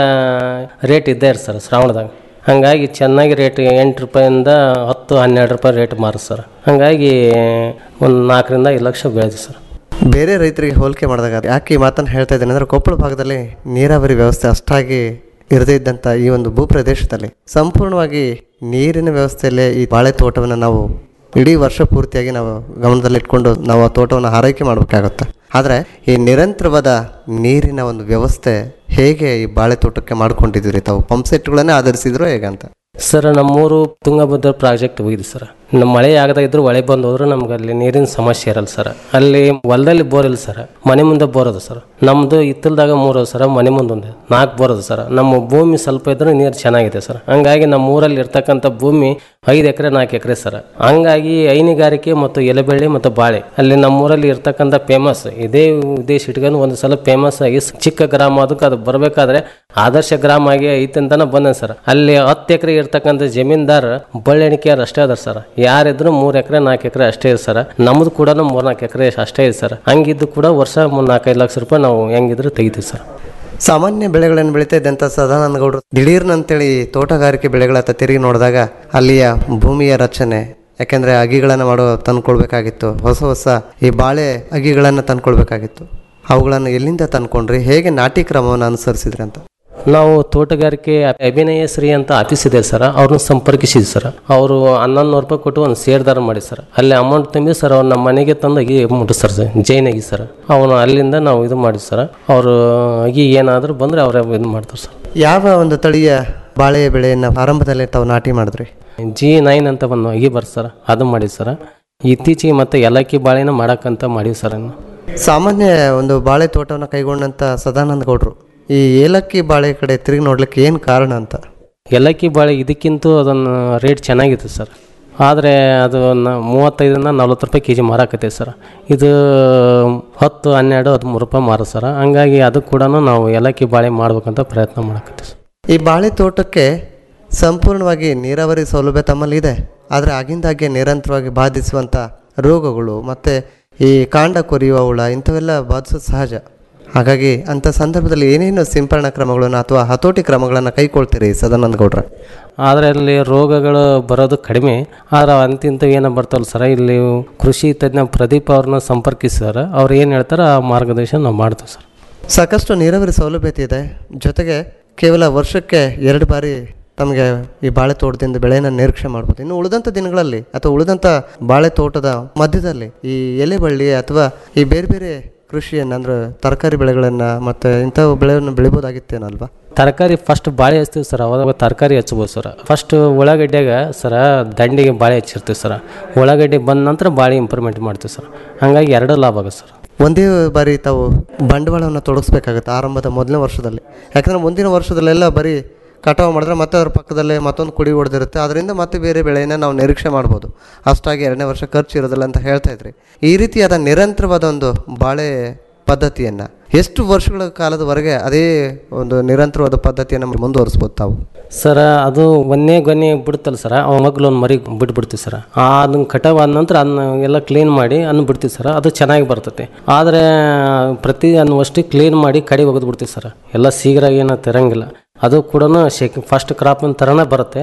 ರೇಟ್ ಇದ್ದೇ ಇರ್ ಸರ್ ಶ್ರಾವಣದಾಗ ಹಂಗಾಗಿ ಚೆನ್ನಾಗಿ ರೇಟ್ ಎಂಟು ರೂಪಾಯಿಂದ ಹತ್ತು ಹನ್ನೆರಡು ರೂಪಾಯಿ ರೇಟ್ ಮಾರು ಸರ್ ಹಂಗಾಗಿ ಒಂದು ನಾಲ್ಕರಿಂದ ಐದು ಲಕ್ಷ ಬೆಳೆದಿ ಸರ್ ಬೇರೆ ರೈತರಿಗೆ ಹೋಲಿಕೆ ಮಾಡಿದಾಗ ಯಾಕೆ ಈ ಮಾತನ್ನು ಹೇಳ್ತಾ ಇದ್ದೇನೆ ಅಂದರೆ ಕೊಪ್ಪಳ ಭಾಗದಲ್ಲಿ ನೀರಾವರಿ ವ್ಯವಸ್ಥೆ ಅಷ್ಟಾಗಿ ಇರದೇ ಇದ್ದಂಥ ಈ ಒಂದು ಭೂಪ್ರದೇಶದಲ್ಲಿ ಸಂಪೂರ್ಣವಾಗಿ ನೀರಿನ ವ್ಯವಸ್ಥೆಯಲ್ಲೇ ಈ ಬಾಳೆ ತೋಟವನ್ನು ನಾವು ಇಡೀ ವರ್ಷ ಪೂರ್ತಿಯಾಗಿ ನಾವು ಗಮನದಲ್ಲಿಟ್ಕೊಂಡು ನಾವು ಆ ತೋಟವನ್ನು ಆರೈಕೆ ಮಾಡಬೇಕಾಗುತ್ತೆ ಆದರೆ ಈ ನಿರಂತರವಾದ ನೀರಿನ ಒಂದು ವ್ಯವಸ್ಥೆ ಹೇಗೆ ಈ ಬಾಳೆ ತೋಟಕ್ಕೆ ಮಾಡ್ಕೊಂಡಿದ್ದೀರಿ ತಾವು ಪಂಪ್ ಸೆಟ್ಗಳನ್ನೇ ಆಧರಿಸಿದ್ರು ಹೇಗಂತ ಸರ್ ನಮ್ಮೂರು ತುಂಗಭದ್ರಾ ಪ್ರಾಜೆಕ್ಟ್ ಹೋಗಿದ್ವಿ ಸರ್ ನಮ್ಮ ಮಳೆ ಆಗದ ಇದ್ರು ಮಳೆ ಬಂದು ಹೋದ್ರೆ ನಮ್ಗೆ ಅಲ್ಲಿ ನೀರಿನ ಸಮಸ್ಯೆ ಇರಲ್ಲ ಸರ್ ಅಲ್ಲಿ ಹೊಲದಲ್ಲಿ ಬೋರ್ ಇಲ್ಲ ಸರ್ ಮನೆ ಮುಂದೆ ಬೋರ್ ಅದ ಸರ್ ನಮ್ಮದು ಇತ್ತಲ್ದಾಗ ಮೂರು ಅದ ಸರ್ ಮನೆ ಮುಂದೆ ಒಂದು ನಾಲ್ಕು ಬೋರ್ ಅದ ಸರ್ ನಮ್ಮ ಭೂಮಿ ಸ್ವಲ್ಪ ಇದ್ರೆ ನೀರು ಚೆನ್ನಾಗಿದೆ ಸರ್ ಹಂಗಾಗಿ ನಮ್ಮ ಊರಲ್ಲಿ ಇರ್ತಕ್ಕಂಥ ಭೂಮಿ ಐದು ಎಕರೆ ನಾಲ್ಕು ಎಕರೆ ಸರ್ ಹಂಗಾಗಿ ಹೈನುಗಾರಿಕೆ ಮತ್ತು ಎಲೆಬೆಳ್ಳಿ ಮತ್ತು ಬಾಳೆ ಅಲ್ಲಿ ನಮ್ಮ ಊರಲ್ಲಿ ಇರ್ತಕ್ಕಂಥ ಫೇಮಸ್ ಇದೇ ಉದ್ದೇಶ ಇಟ್ಕೊಂಡು ಒಂದು ಸಲ ಫೇಮಸ್ ಆಗಿ ಚಿಕ್ಕ ಗ್ರಾಮ ಅದಕ್ಕೆ ಅದು ಬರಬೇಕಾದ್ರೆ ಆದರ್ಶ ಗ್ರಾಮ ಆಗಿ ಐತಂತಾನೆ ಬಂದ ಸರ್ ಅಲ್ಲಿ ಹತ್ತು ಎಕರೆ ಇರ್ತಕ್ಕಂಥ ಜಮೀನ್ದಾರ್ ಬಳ್ಳೆಣಿಕೆಯವ್ರು ಅಷ್ಟೇ ಅದಾರ ಸರ್ ಯಾರಿದ್ರು ಮೂರ್ ಎಕರೆ ನಾಲ್ಕು ಎಕರೆ ಅಷ್ಟೇ ಇದೆ ಸರ್ ನಮ್ದು ಕೂಡ ಮೂರ್ನಾಲ್ಕು ಎಕರೆ ಅಷ್ಟೇ ಇದೆ ಸರ್ ಹಂಗಿದ್ದು ಕೂಡ ವರ್ಷ ಮೂರ್ ನಾಲ್ಕೈದು ಲಕ್ಷ ರೂಪಾಯಿ ನಾವು ಹೆಂಗಿದ್ರು ತೆಗಿತೀವಿ ಸರ್ ಸಾಮಾನ್ಯ ಬೆಳೆಗಳನ್ನು ಬೆಳೀತಾ ಇದ್ದಂಥ ಸದಾನಂದ ಗೌಡರು ದಿಢೀರ್ನಂತೇಳಿ ತೋಟಗಾರಿಕೆ ಬೆಳೆಗಳತ್ತ ತಿರುಗಿ ನೋಡಿದಾಗ ಅಲ್ಲಿಯ ಭೂಮಿಯ ರಚನೆ ಯಾಕೆಂದರೆ ಅಗಿಗಳನ್ನು ಮಾಡೋ ತಂದ್ಕೊಳ್ಬೇಕಾಗಿತ್ತು ಹೊಸ ಹೊಸ ಈ ಬಾಳೆ ಅಗಿಗಳನ್ನು ತಂದ್ಕೊಳ್ಬೇಕಾಗಿತ್ತು ಅವುಗಳನ್ನು ಎಲ್ಲಿಂದ ತಂದ್ಕೊಂಡ್ರಿ ಹೇಗೆ ನಾಟಿ ಕ್ರಮವನ್ನು ಅನುಸರಿಸಿದ್ರಿ ಅಂತ ನಾವು ತೋಟಗಾರಿಕೆ ಅಭಿನಯ ಶ್ರೀ ಅಂತ ಆಫೀಸ್ ಇದೆ ಸರ್ ಅವ್ರನ್ನ ಸಂಪರ್ಕಿಸಿದ್ವಿ ಸರ್ ಅವರು ಹನ್ನೊಂದು ನೂರು ರೂಪಾಯಿ ಕೊಟ್ಟು ಒಂದು ಸೇರ್ದಾರ ಮಾಡಿ ಸರ್ ಅಲ್ಲಿ ಅಮೌಂಟ್ ತುಂಬಿ ಸರ್ ಅವ್ರು ನಮ್ಮ ಮನೆಗೆ ತಂದು ಅಗಿ ಮುಟ್ಟಿಸ್ತಾರೆ ಸರ್ ಜೈನಾಗಿ ಸರ್ ಅವನು ಅಲ್ಲಿಂದ ನಾವು ಇದು ಮಾಡಿ ಸರ್ ಅವರು ಅಗಿ ಏನಾದರೂ ಬಂದರೆ ಅವರೇ ಇದು ಮಾಡ್ತಾರೆ ಸರ್ ಯಾವ ಒಂದು ತಳಿಯ ಬಾಳೆ ಬೆಳೆಯನ್ನು ಆರಂಭದಲ್ಲಿ ತಾವು ನಾಟಿ ಮಾಡಿದ್ರಿ ಜಿ ನೈನ್ ಅಂತ ಒಂದು ಅಗಿ ಬರ್ತಾರೆ ಸರ್ ಅದು ಮಾಡಿ ಸರ್ ಇತ್ತೀಚೆಗೆ ಮತ್ತೆ ಏಲಕ್ಕಿ ಬಾಳೆನ ಮಾಡಕ್ಕಂತ ಮಾಡೀವಿ ಸರ್ ಇನ್ನು ಸಾಮಾನ್ಯ ಒಂದು ಬಾಳೆ ತೋಟವನ್ನು ಕೈಗೊಂಡಂಥ ಸದಾನಂದ ಗೌಡರು ಈ ಏಲಕ್ಕಿ ಬಾಳೆ ಕಡೆ ತಿರುಗಿ ನೋಡ್ಲಿಕ್ಕೆ ಏನು ಕಾರಣ ಅಂತ ಏಲಕ್ಕಿ ಬಾಳೆ ಇದಕ್ಕಿಂತ ಅದನ್ನು ರೇಟ್ ಚೆನ್ನಾಗಿತ್ತು ಸರ್ ಆದರೆ ಅದು ನ- ಮೂವತ್ತೈದರಿಂದ ನಲ್ವತ್ತು ರೂಪಾಯಿ ಕೆ ಜಿ ಮಾರಾಕತ್ತೆ ಸರ್ ಇದು ಹತ್ತು ಹನ್ನೆರಡು ಹದಿಮೂರು ರೂಪಾಯಿ ಮಾರ ಸರ್ ಹಂಗಾಗಿ ಅದು ಕೂಡ ನಾವು ಏಲಕ್ಕಿ ಬಾಳೆ ಮಾಡ್ಬೇಕಂತ ಪ್ರಯತ್ನ ಮಾಡಕತ್ತೀವಿ ಸರ್ ಈ ಬಾಳೆ ತೋಟಕ್ಕೆ ಸಂಪೂರ್ಣವಾಗಿ ನೀರಾವರಿ ಸೌಲಭ್ಯ ತಮ್ಮಲ್ಲಿ ಇದೆ ಆದರೆ ಆಗಿಂದಾಗೆ ನಿರಂತರವಾಗಿ ಬಾಧಿಸುವಂಥ ರೋಗಗಳು ಮತ್ತು ಈ ಕಾಂಡ ಕೊರಿಯುವ ಹುಳ ಇಂಥವೆಲ್ಲ ಬಾಧಿಸೋದು ಸಹಜ ಹಾಗಾಗಿ ಅಂಥ ಸಂದರ್ಭದಲ್ಲಿ ಏನೇನು ಸಿಂಪರಣಾ ಕ್ರಮಗಳನ್ನು ಅಥವಾ ಹತೋಟಿ ಕ್ರಮಗಳನ್ನು ಕೈಗೊಳ್ತೀರಿ ಸದಾನಂದ ಗೌಡ್ರ ಆದರೆ ಅಲ್ಲಿ ರೋಗಗಳು ಬರೋದು ಕಡಿಮೆ ಆದರೆ ಅಂತಿಂತ ಏನೋ ಬರ್ತಾವಲ್ಲ ಸರ್ ಇಲ್ಲಿ ಕೃಷಿ ತಜ್ಞ ಪ್ರದೀಪ್ ಅವ್ರನ್ನ ಸಂಪರ್ಕಿಸಿದಾರೆ ಅವ್ರು ಏನು ಹೇಳ್ತಾರೆ ಆ ಮಾರ್ಗದರ್ಶನ ನಾವು ಮಾಡ್ತೀವಿ ಸರ್ ಸಾಕಷ್ಟು ನೀರಾವರಿ ಸೌಲಭ್ಯತೆ ಇದೆ ಜೊತೆಗೆ ಕೇವಲ ವರ್ಷಕ್ಕೆ ಎರಡು ಬಾರಿ ತಮಗೆ ಈ ಬಾಳೆ ತೋಟದಿಂದ ಬೆಳೆಯನ್ನು ನಿರೀಕ್ಷೆ ಮಾಡ್ಬೋದು ಇನ್ನು ಉಳಿದಂಥ ದಿನಗಳಲ್ಲಿ ಅಥವಾ ಉಳಿದಂಥ ಬಾಳೆ ತೋಟದ ಮಧ್ಯದಲ್ಲಿ ಈ ಎಲೆ ಬಳ್ಳಿ ಅಥವಾ ಈ ಬೇರೆ ಬೇರೆ ಕೃಷಿಯನ್ನು ಅಂದ್ರೆ ತರಕಾರಿ ಬೆಳೆಗಳನ್ನು ಮತ್ತು ಇಂಥವು ಬೆಳೆಯನ್ನು ಬೆಳಿಬೋದಾಗಿತ್ತೇನಲ್ವಾ ತರಕಾರಿ ಫಸ್ಟ್ ಬಾಳೆ ಹಚ್ತೀವಿ ಸರ್ ಅವಾಗ ತರಕಾರಿ ಹಚ್ಬೋದು ಸರ್ ಫಸ್ಟ್ ಉಳ್ಳಾಗಡ್ಡ್ಯಾಗ ಸರ ದಂಡಿಗೆ ಬಾಳೆ ಹಚ್ಚಿರ್ತೀವಿ ಸರ್ ಉಳ್ಳಾಗಡ್ಡಿ ಬಂದ ನಂತರ ಬಾಳೆ ಇಂಪ್ರೂವ್ಮೆಂಟ್ ಮಾಡ್ತೀವಿ ಸರ್ ಹಾಗಾಗಿ ಎರಡು ಲಾಭ ಆಗುತ್ತೆ ಸರ್ ಒಂದೇ ಬಾರಿ ತಾವು ಬಂಡವಾಳವನ್ನು ತೊಡಗಿಸ್ಬೇಕಾಗುತ್ತೆ ಆರಂಭದ ಮೊದಲನೇ ವರ್ಷದಲ್ಲಿ ಯಾಕಂದರೆ ಮುಂದಿನ ವರ್ಷದಲ್ಲೆಲ್ಲ ಬರೀ ಕಟಾವು ಮಾಡಿದ್ರೆ ಮತ್ತೆ ಅದ್ರ ಪಕ್ಕದಲ್ಲೇ ಮತ್ತೊಂದು ಕುಡಿ ಹೊಡೆದಿರುತ್ತೆ ಅದರಿಂದ ಮತ್ತೆ ಬೇರೆ ಬೆಳೆಯನ್ನು ನಾವು ನಿರೀಕ್ಷೆ ಮಾಡ್ಬೋದು ಅಷ್ಟಾಗಿ ಎರಡನೇ ವರ್ಷ ಖರ್ಚು ಇರೋದಿಲ್ಲ ಅಂತ ಹೇಳ್ತಾ ಇದ್ರಿ ಈ ರೀತಿಯಾದ ನಿರಂತರವಾದ ಒಂದು ಬಾಳೆ ಪದ್ಧತಿಯನ್ನು ಎಷ್ಟು ವರ್ಷಗಳ ಕಾಲದವರೆಗೆ ಅದೇ ಒಂದು ನಿರಂತರವಾದ ಪದ್ಧತಿಯನ್ನು ಮುಂದುವರಿಸ್ಬೋದು ತಾವು ಸರ ಅದು ಒಂದೇ ಗೊನೆ ಬಿಡುತ್ತಲ್ಲ ಸರ ಅವ ಮಗ್ಲು ಒಂದು ಮರಿ ಬಿಟ್ಬಿಡ್ತೀವಿ ಸರ ಆ ಅದನ್ನ ಕಟಾವ್ ಆದ ನಂತರ ಅದನ್ನ ಎಲ್ಲ ಕ್ಲೀನ್ ಮಾಡಿ ಅನ್ನ ಬಿಡ್ತೀವಿ ಸರ ಅದು ಚೆನ್ನಾಗಿ ಬರ್ತೈತೆ ಆದರೆ ಪ್ರತಿ ಅನ್ನುವಷ್ಟು ಕ್ಲೀನ್ ಮಾಡಿ ಕಡಿ ಒಗೆದು ಬಿಡ್ತೀವಿ ಸರ ಎಲ್ಲ ಶೀಘ್ರ ಏನು ತಿರಂಗಿಲ್ಲ ಅದು ಕೂಡ ಶೇಕ್ ಫಸ್ಟ್ ಕ್ರಾಪ್ ಥರನೇ ಬರುತ್ತೆ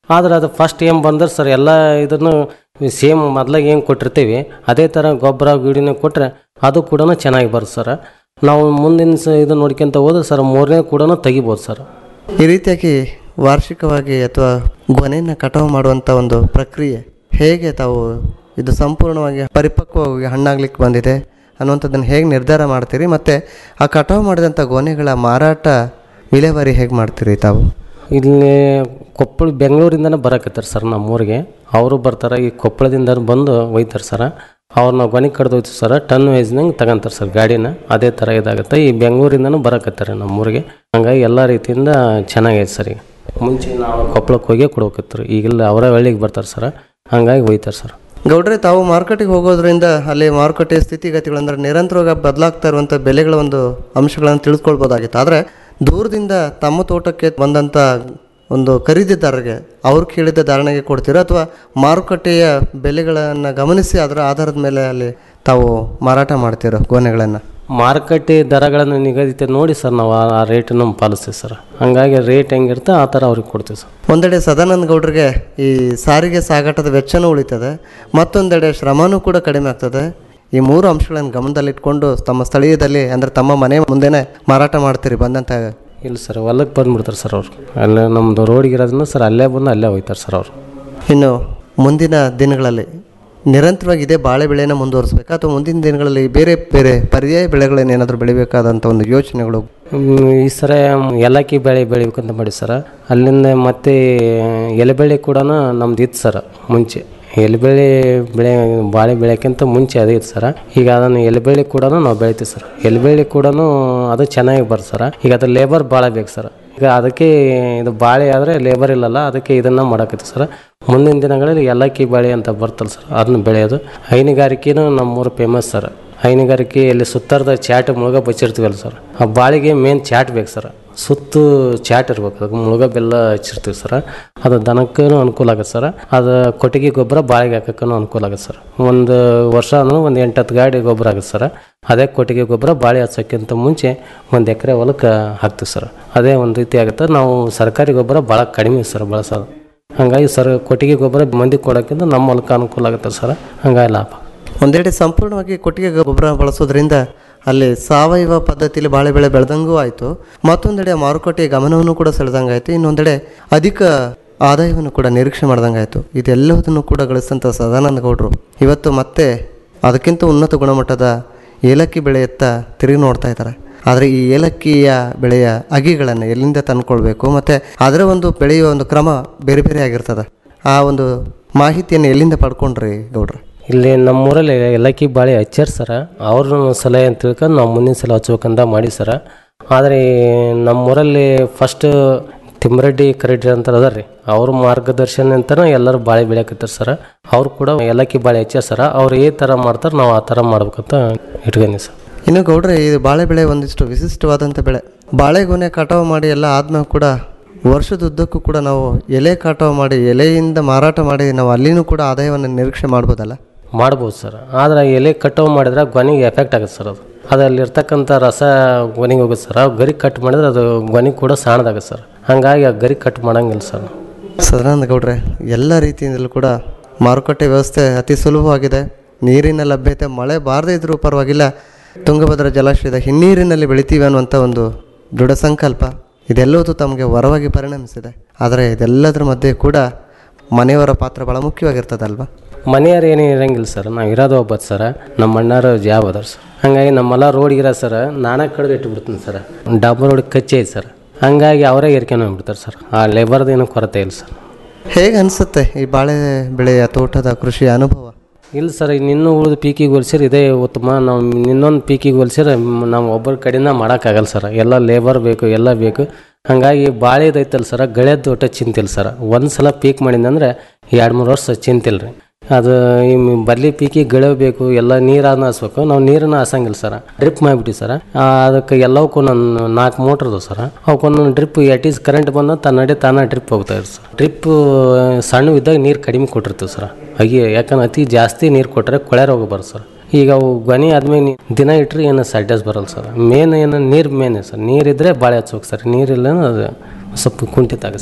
ಆದ್ರೆ ಅದು ಫಸ್ಟ್ ಏನು ಬಂದ್ರೆ ಸರ್ ಎಲ್ಲ ಇದನ್ನು ಸೇಮ್ ಮೊದ್ಲಾಗ ಏನು ಕೊಟ್ಟಿರ್ತೀವಿ ಅದೇ ಥರ ಗೊಬ್ಬರ ಗಿಡಿನ ಕೊಟ್ಟರೆ ಅದು ಕೂಡ ಚೆನ್ನಾಗಿ ಬರುತ್ತೆ ಸರ್ ನಾವು ಮುಂದಿನ ಸ ಇದು ನೋಡ್ಕೊಂತ ಹೋದ್ರೆ ಸರ್ ಮೂರನೇ ಕೂಡ ತೆಗಿಬೋದು ಸರ್ ಈ ರೀತಿಯಾಗಿ ವಾರ್ಷಿಕವಾಗಿ ಅಥವಾ ಗೊನೆಯನ್ನು ಕಟಾವು ಮಾಡುವಂಥ ಒಂದು ಪ್ರಕ್ರಿಯೆ ಹೇಗೆ ತಾವು ಇದು ಸಂಪೂರ್ಣವಾಗಿ ಪರಿಪಕ್ವವಾಗಿ ಹಣ್ಣಾಗ್ಲಿಕ್ಕೆ ಬಂದಿದೆ ಅನ್ನುವಂಥದ್ದನ್ನು ಹೇಗೆ ನಿರ್ಧಾರ ಮಾಡ್ತೀರಿ ಮತ್ತು ಆ ಕಟಾವು ಮಾಡಿದಂಥ ಗೊನೆಗಳ ಮಾರಾಟ ವಿಲೇವಾರಿ ಹೇಗೆ ಮಾಡ್ತೀರಿ ತಾವು ಇಲ್ಲಿ ಕೊಪ್ಪಳ ಬೆಂಗಳೂರಿಂದನೇ ಬರಕತ್ತಾರೆ ಸರ್ ನಮ್ಮ ಊರಿಗೆ ಅವರು ಬರ್ತಾರೆ ಈ ಕೊಪ್ಪಳದಿಂದ ಬಂದು ಒಯ್ತಾರೆ ಸರ್ ಅವ್ರನ್ನ ಗೊನೆ ಕಡ್ದು ಹೋಯ್ತು ಸರ್ ಟನ್ ವೈಸ್ನಂಗೆ ತಗೊಂತಾರೆ ಸರ್ ಗಾಡಿನ ಅದೇ ಥರ ಇದಾಗುತ್ತೆ ಈ ಬೆಂಗಳೂರಿಂದನೂ ಬರಕತ್ತಾರೆ ನಮ್ಮ ಊರಿಗೆ ಹಂಗಾಗಿ ಎಲ್ಲ ರೀತಿಯಿಂದ ಚೆನ್ನಾಗೈತೆ ಸರ್ ಈಗ ಮುಂಚೆ ನಾವು ಕೊಪ್ಪಳಕ್ಕೆ ಹೋಗಿ ಕೊಡ್ಬೇಕಿತ್ತು ಈಗೆಲ್ಲ ಅವರೇ ಹಳ್ಳಿಗೆ ಬರ್ತಾರೆ ಸರ್ ಹಂಗಾಗಿ ಒಯ್ತಾರೆ ಸರ್ ಗೌಡ್ರೆ ತಾವು ಮಾರುಕಟ್ಟೆಗೆ ಹೋಗೋದ್ರಿಂದ ಅಲ್ಲಿ ಮಾರುಕಟ್ಟೆ ಸ್ಥಿತಿಗತಿಗಳಂದ್ರೆ ನಿರಂತರವಾಗಿ ಬದಲಾಗ್ತಾ ಇರುವಂಥ ಬೆಲೆಗಳ ಒಂದು ಅಂಶಗಳನ್ನು ತಿಳಿದುಕೊಳ್ಬೋದಾಗಿತ್ತು ಆದರೆ ದೂರದಿಂದ ತಮ್ಮ ತೋಟಕ್ಕೆ ಬಂದಂಥ ಒಂದು ಖರೀದಿದಾರರಿಗೆ ಅವ್ರು ಕೇಳಿದ ಧಾರಣೆಗೆ ಕೊಡ್ತೀರಾ ಅಥವಾ ಮಾರುಕಟ್ಟೆಯ ಬೆಲೆಗಳನ್ನು ಗಮನಿಸಿ ಅದರ ಆಧಾರದ ಮೇಲೆ ಅಲ್ಲಿ ತಾವು ಮಾರಾಟ ಮಾಡ್ತೀರೋ ಗೊನೆಗಳನ್ನು ಮಾರುಕಟ್ಟೆ ದರಗಳನ್ನು ನಿಗದಿತ ನೋಡಿ ಸರ್ ನಾವು ಆ- ಆ ರೇಟನ್ನು ಪಾಲಿಸ್ತೀವಿ ಸರ್ ಹಂಗಾಗಿ ರೇಟ್ ಹೆಂಗಿರುತ್ತೆ ಆ ಥರ ಅವ್ರಿಗೆ ಕೊಡ್ತೀವಿ ಸರ್ ಒಂದೆಡೆ ಸದಾನಂದ ಗೌಡ್ರಿಗೆ ಈ ಸಾರಿಗೆ ಸಾಗಾಟದ ವೆಚ್ಚನೂ ಉಳಿತದೆ ಮತ್ತೊಂದೆಡೆ ಶ್ರಮನೂ ಕೂಡ ಕಡಿಮೆ ಆಗ್ತದೆ ಈ ಮೂರು ಅಂಶಗಳನ್ನು ಗಮನದಲ್ಲಿಟ್ಕೊಂಡು ತಮ್ಮ ಸ್ಥಳೀಯದಲ್ಲಿ ಅಂದರೆ ತಮ್ಮ ಮನೆ ಮುಂದೆನೇ ಮಾರಾಟ ಮಾಡ್ತೀರಿ ಬಂದಂಥ ಇಲ್ಲ ಸರ್ ಹೊಲಕ್ಕೆ ಬಂದ್ಬಿಡ್ತಾರೆ ಸರ್ ಅವ್ರು ಅಲ್ಲೇ ನಮ್ಮದು ರೋಡಿಗೆ ಇರೋದನ್ನ ಸರ್ ಅಲ್ಲೇ ಬಂದು ಅಲ್ಲೇ ಹೋಯ್ತಾರೆ ಸರ್ ಅವರು ಇನ್ನು ಮುಂದಿನ ದಿನಗಳಲ್ಲಿ ನಿರಂತರವಾಗಿ ಇದೇ ಬಾಳೆ ಬೆಳೆನ ಮುಂದುವರಿಸ್ಬೇಕಾ ಅಥವಾ ಮುಂದಿನ ದಿನಗಳಲ್ಲಿ ಬೇರೆ ಬೇರೆ ಪರ್ಯಾಯ ಬೆಳೆಗಳನ್ನ ಏನಾದರೂ ಬೆಳಿಬೇಕಾದಂಥ ಒಂದು ಯೋಚನೆಗಳು ಹ್ಮ್, ಈ ಸರ ಏಲಕ್ಕಿ ಬೆಳೆ ಬೆಳಿಬೇಕಂತ ಮಾಡಿ ಸರ್ ಅಲ್ಲಿಂದ ಮತ್ತೆ ಎಲೆಬೆಳೆ ಕೂಡ ನಮ್ದು ಇತ್ತು ಸರ್ ಮುಂಚೆ ಎಲೆಬೆಳೆ ಬೆಳೆ ಬಾಳೆ ಬೆಳೆಯೋಕ್ಕಿಂತ ಮುಂಚೆ ಅದೇ ಇತ್ತು ಸರ್ ಈಗ ಅದನ್ನು ಎಲೆಬೆಳೆ ಕೂಡ ನಾವು ಬೆಳಿತೀವಿ ಸರ್ ಎಲೆಬೆಳೆ ಕೂಡ ಅದು ಚೆನ್ನಾಗಿ ಬರುತ್ತೆ ಸರ್ ಈಗ ಅದು ಲೇಬರ್ ಭಾಳ ಬೇಕು ಸರ್ ಈಗ ಅದಕ್ಕೆ ಇದು ಬಾಳೆ ಆದರೆ ಲೇಬರ್ ಇಲ್ಲಲ್ಲ ಅದಕ್ಕೆ ಇದನ್ನು ಮಾಡಕತ್ತೀವಿ ಸರ್ ಮುಂದಿನ ದಿನಗಳಲ್ಲಿ ಏಲಕ್ಕಿ ಬಾಳೆ ಅಂತ ಬರ್ತಲ್ಲ ಸರ್ ಅದನ್ನ ಬೆಳೆಯೋದು ಹೈನುಗಾರಿಕೆನೂ ನಮ್ಮೂರು ಫೇಮಸ್ ಸರ್ ಹೈನುಗಾರಿಕೆ ಇಲ್ಲಿ ಸುತ್ತರದ ಚಾಟ್ ಮುಳುಗ ಬಚ್ಚಿರ್ತೀವಲ್ಲ ಸರ್ ಆ ಬಾಳಿಗೆ ಮೇನ್ ಚಾಟ್ ಬೇಕು ಸರ್ ಸುತ್ತು ಚಾಟ್ ಇರ್ಬೇಕು ಅದಕ್ಕೆ ಮುಳುಗ ಬೆಲ್ಲ ಹಚ್ಚಿರ್ತೀವಿ ಸರ್ ಅದು ದನಕ್ಕೂ ಅನುಕೂಲ ಆಗುತ್ತೆ ಸರ್ ಅದು ಕೊಟ್ಟಿಗೆ ಗೊಬ್ಬರ ಬಾಳಿಗೆ ಹಾಕಕ್ಕೂ ಅನುಕೂಲ ಆಗುತ್ತೆ ಸರ್ ಒಂದು ವರ್ಷ ಅಂದ್ರೆ ಒಂದು ಎಂಟತ್ತು ಗಾಡಿ ಗೊಬ್ಬರ ಆಗುತ್ತೆ ಸರ್ ಅದೇ ಕೊಟ್ಟಿಗೆ ಗೊಬ್ಬರ ಬಾಳೆ ಹಚ್ಚೋಕ್ಕಿಂತ ಮುಂಚೆ ಒಂದು ಎಕರೆ ಹೊಲಕ್ಕೆ ಹಾಕ್ತೀವಿ ಸರ್ ಅದೇ ಒಂದು ರೀತಿ ಆಗುತ್ತೆ ನಾವು ಸರ್ಕಾರಿ ಗೊಬ್ಬರ ಭಾಳ ಕಡಿಮೆ ಸರ್ ಬಳಸೋದು ಹಂಗಾಗಿ ಸರ್ ಕೊಟ್ಟಿಗೆ ಗೊಬ್ಬರ ಮಂದಿಗೆ ಕೊಡೋಕ್ಕಿಂತ ನಮ್ಮ ಹೊಲಕ್ಕೆ ಅನುಕೂಲ ಆಗುತ್ತೆ ಸರ್ ಹಂಗಾಗಿ ಲಾಭ ಒಂದೆಡೆ ಸಂಪೂರ್ಣವಾಗಿ ಕೊಟ್ಟಿಗೆ ಗೊಬ್ಬರ ಬಳಸೋದ್ರಿಂದ ಅಲ್ಲಿ ಸಾವಯವ ಪದ್ಧತಿಯಲ್ಲಿ ಬಾಳೆ ಬೆಳೆ ಬೆಳೆದಂಗೂ ಆಯಿತು ಮತ್ತೊಂದೆಡೆ ಮಾರುಕಟ್ಟೆಯ ಗಮನವನ್ನು ಕೂಡ ಸೆಳೆದಂಗೆ ಆಯಿತು ಇನ್ನೊಂದೆಡೆ ಅಧಿಕ ಆದಾಯವನ್ನು ಕೂಡ ನಿರೀಕ್ಷೆ ಮಾಡ್ದಂಗೆ ಆಯಿತು ಇದೆಲ್ಲದನ್ನು ಕೂಡ ಗಳಿಸಿದಂಥ ಸದಾನಂದ ಗೌಡರು ಇವತ್ತು ಮತ್ತೆ ಅದಕ್ಕಿಂತ ಉನ್ನತ ಗುಣಮಟ್ಟದ ಏಲಕ್ಕಿ ಬೆಳೆಯತ್ತ ತಿರುಗಿ ನೋಡ್ತಾ ಇದ್ದಾರೆ ಆದರೆ ಈ ಏಲಕ್ಕಿಯ ಬೆಳೆಯ ಅಗಿಗಳನ್ನು ಎಲ್ಲಿಂದ ತಂದ್ಕೊಳ್ಬೇಕು ಮತ್ತು ಅದರ ಒಂದು ಬೆಳೆಯುವ ಒಂದು ಕ್ರಮ ಬೇರೆ ಬೇರೆ ಆಗಿರ್ತದೆ ಆ ಒಂದು ಮಾಹಿತಿಯನ್ನು ಎಲ್ಲಿಂದ ಪಡ್ಕೊಂಡ್ರಿ ಗೌಡ್ರು ಇಲ್ಲಿ ನಮ್ಮೂರಲ್ಲಿ ಏಲಕ್ಕಿ ಬಾಳೆ ಹಚ್ಚಾರ ಸರ ಅವ್ರ ಸಲಹೆ ಅಂತ ತಿಳ್ಕೊಂಡು ನಾವು ಮುಂದಿನ ಸಲ ಹಚ್ಬೇಕಂತ ಮಾಡಿ ಸರ ಆದರೆ ನಮ್ಮೂರಲ್ಲಿ ಫಸ್ಟ್ ತಿಮ್ಮರೆಡ್ಡಿ ಕರೆಡ್ಡಿ ಅಂತ ಅದಾರ ರೀ ಅವ್ರ ಮಾರ್ಗದರ್ಶನ ಅಂತನ ಎಲ್ಲರೂ ಬಾಳೆ ಬೆಳೆಯಕತ್ತಾರ ಸರ ಅವ್ರು ಕೂಡ ಏಲಕ್ಕಿ ಬಾಳೆ ಹಚ್ಚಾರ ಸರ ಅವ್ರು ಈ ಥರ ಮಾಡ್ತಾರೆ ನಾವು ಆ ಥರ ಮಾಡ್ಬೇಕಂತ ಇಟ್ಕೊಂಡಿ ಸರ್ ಇನ್ನು ಗೌಡ್ರೆ ಇದು ಬಾಳೆ ಬೆಳೆ ಒಂದಿಷ್ಟು ವಿಶಿಷ್ಟವಾದಂಥ ಬೆಳೆ ಬಾಳೆಗೊನೆ ಕಟಾವು ಮಾಡಿ ಎಲ್ಲ ಆದ್ಮೇಲೆ ಕೂಡ ವರ್ಷದುದ್ದಕ್ಕೂ ಕೂಡ ನಾವು ಎಲೆ ಕಟಾವು ಮಾಡಿ ಎಲೆಯಿಂದ ಮಾರಾಟ ಮಾಡಿ ನಾವು ಅಲ್ಲಿನೂ ಕೂಡ ಆದಾಯವನ್ನು ನಿರೀಕ್ಷೆ ಮಾಡ್ಬೋದಲ್ಲ ಮಾಡ್ಬೋದು ಸರ್ ಆದರೆ ಎಲೆ ಕಟಾವು ಮಾಡಿದ್ರೆ ಗೊನೆಗೆ ಎಫೆಕ್ಟ್ ಆಗುತ್ತೆ ಸರ್ ಅದು ಅದರಲ್ಲಿರ್ತಕ್ಕಂಥ ರಸ ಗೊನೆಗೆ ಹೋಗುತ್ತೆ ಸರ್ ಆ ಗರಿ ಕಟ್ ಮಾಡಿದ್ರೆ ಅದು ಗೊನೆ ಕೂಡ ಸಣ್ಣದಾಗುತ್ತೆ ಸರ್ ಹಾಗಾಗಿ ಆ ಗರಿ ಕಟ್ ಮಾಡಂಗಿಲ್ಲ ಸರ್ ಸದಾನಂದ ಗೌಡ್ರೆ ಎಲ್ಲ ರೀತಿಯಿಂದಲೂ ಕೂಡ ಮಾರುಕಟ್ಟೆ ವ್ಯವಸ್ಥೆ ಅತಿ ಸುಲಭವಾಗಿದೆ ನೀರಿನ ಲಭ್ಯತೆ ಮಳೆ ಬಾರದೇ ಇದ್ರೂ ಪರವಾಗಿಲ್ಲ ತುಂಗಭದ್ರಾ ಜಲಾಶಯದ ಹಿನ್ನೀರಿನಲ್ಲಿ ಬೆಳಿತೀವಿ ಅನ್ನುವಂಥ ಒಂದು ದೃಢ ಸಂಕಲ್ಪ ಇದೆಲ್ಲವೂ ತಮಗೆ ವರವಾಗಿ ಪರಿಣಮಿಸಿದೆ ಆದರೆ ಇದೆಲ್ಲದರ ಮಧ್ಯೆ ಕೂಡ ಮನೆಯವರ ಪಾತ್ರ ಭಾಳ ಮುಖ್ಯವಾಗಿರ್ತದಲ್ವಾ ಮನೆಯವ್ರು ಏನು ಇರಂಗಿಲ್ಲ ಸರ್ ನಾವು ಇರೋದು ಒಬ್ಬತ್ತು ಸರ್ ನಮ್ಮ ಅಣ್ಣಾರು ಜಾಬ್ ಅದಾರ ಸರ್ ಹಂಗಾಗಿ ನಮ್ಮೆಲ್ಲ ರೋಡ್ಗಿರ ಸರ್ ನಾನೇ ಕಡ್ದು ಇಟ್ಬಿಡ್ತೀನಿ ಸರ್ ಡಬ್ಬ ರೋಡ್ ಕಚ್ಚಿ ಐತೆ ಸರ್ ಹಂಗಾಗಿ ಅವರೇ ಏರ್ಕೊಂಡು ಹೋಗ್ಬಿಡ್ತಾರೆ ಸರ್ ಆ ಲೇಬರ್ದು ಏನೂ ಕೊರತೆ ಇಲ್ಲ ಸರ್ ಹೇಗೆ ಅನಿಸುತ್ತೆ ಈ ಬಾಳೆ ಬೆಳೆಯ ತೋಟದ ಕೃಷಿಯ ಅನುಭವ ಇಲ್ಲ ಸರ್ ಇನ್ನೂ ಉಳಿದ ಪೀಕಿಗೆ ಹೋಲ್ಸಿದ್ರೆ ಇದೇ ಉತ್ತಮ ನಾವು ಇನ್ನೊಂದು ಪೀಕಿಗೆ ಹೋಲ್ಸಿದ್ರೆ ನಾವು ಒಬ್ಬರ ಕಡೆಯಿಂದ ಮಾಡೋಕ್ಕಾಗಲ್ಲ ಸರ್ ಎಲ್ಲ ಲೇಬರ್ ಬೇಕು ಎಲ್ಲ ಬೇಕು ಹಾಗಾಗಿ ಬಾಳೆದೈತಲ್ಲ ಸರ್ ಗಳೆದ್ದು ಒಟ್ಟು ಚಿಂತಿಲ್ಲ ಸರ್ ಒಂದು ಸಲ ಪೀಕ್ ಮಾಡಿದಂದ್ರೆ ಎರಡು ಮೂರು ವರ್ಷ ಚಿಂತಿಲ್ಲ ರೀ ಅದು ಈ ಮ್- ಬರ್ಲಿ ಪೀಕಿಗೆ ಗಳೆ ಬೇಕು ಎಲ್ಲ ನೀರನ್ನ ಹಾಸ್ಬೇಕು ನಾವು ನೀರನ್ನ ಹಾಸಂಗಿಲ್ಲ ಸರ್ ಡ್ರಿಪ್ ಮಾಡಿಬಿಟ್ಟು ಸರ್ ಅದಕ್ಕೆ ಎಲ್ಲವಕ್ಕೂ ನನ್ನ ನಾಲ್ಕು ಮೋಟ್ರದು ಸರ್ ಅವಕ್ಕೊಂದೊಂದು ಡ್ರಿಪ್ ಎಟೀಸ್ ಕರೆಂಟ್ ಬಂದ ತನ್ನಡೆ ತಾನೇ ಡ್ರಿಪ್ ಹೋಗ್ತಾ ಇರ್ತದೆ ಸರ್ ಡ್ರಿಪ್ ಸಣ್ಣ ಇದ್ದಾಗ ನೀರು ಕಡಿಮೆ ಕೊಟ್ಟಿರ್ತೀವಿ ಸರ್ ಹಾಗೆ ಯಾಕಂದ್ರೆ ಅತಿ ಜಾಸ್ತಿ ನೀರು ಕೊಟ್ಟರೆ ಕೊಳೆ ರೋಗ ಬರುತ್ತೆ ಸರ್ ಈಗ ಅವು ಗೊನೆ ಆದ್ಮೇಲೆ ನೀ- ದಿನ ಇಟ್ಟರೆ ಏನು ಸಡ್ಡಸ್ ಬರಲ್ಲ ಸರ್ ಮೇನ್ ಏನು ನೀರು ಮೇನ್ ಸರ್ ನೀರಿದ್ರೆ ಭಾಳ ಹಚ್ಬೇಕು ಸರ್ ನೀರಿಲ್ಲ ಅಂದ್ರೆ ಅದು ಸ್ವಲ್ಪ ಕುಂಠಿತ ಆಗುತ್ತೆ ಸರ್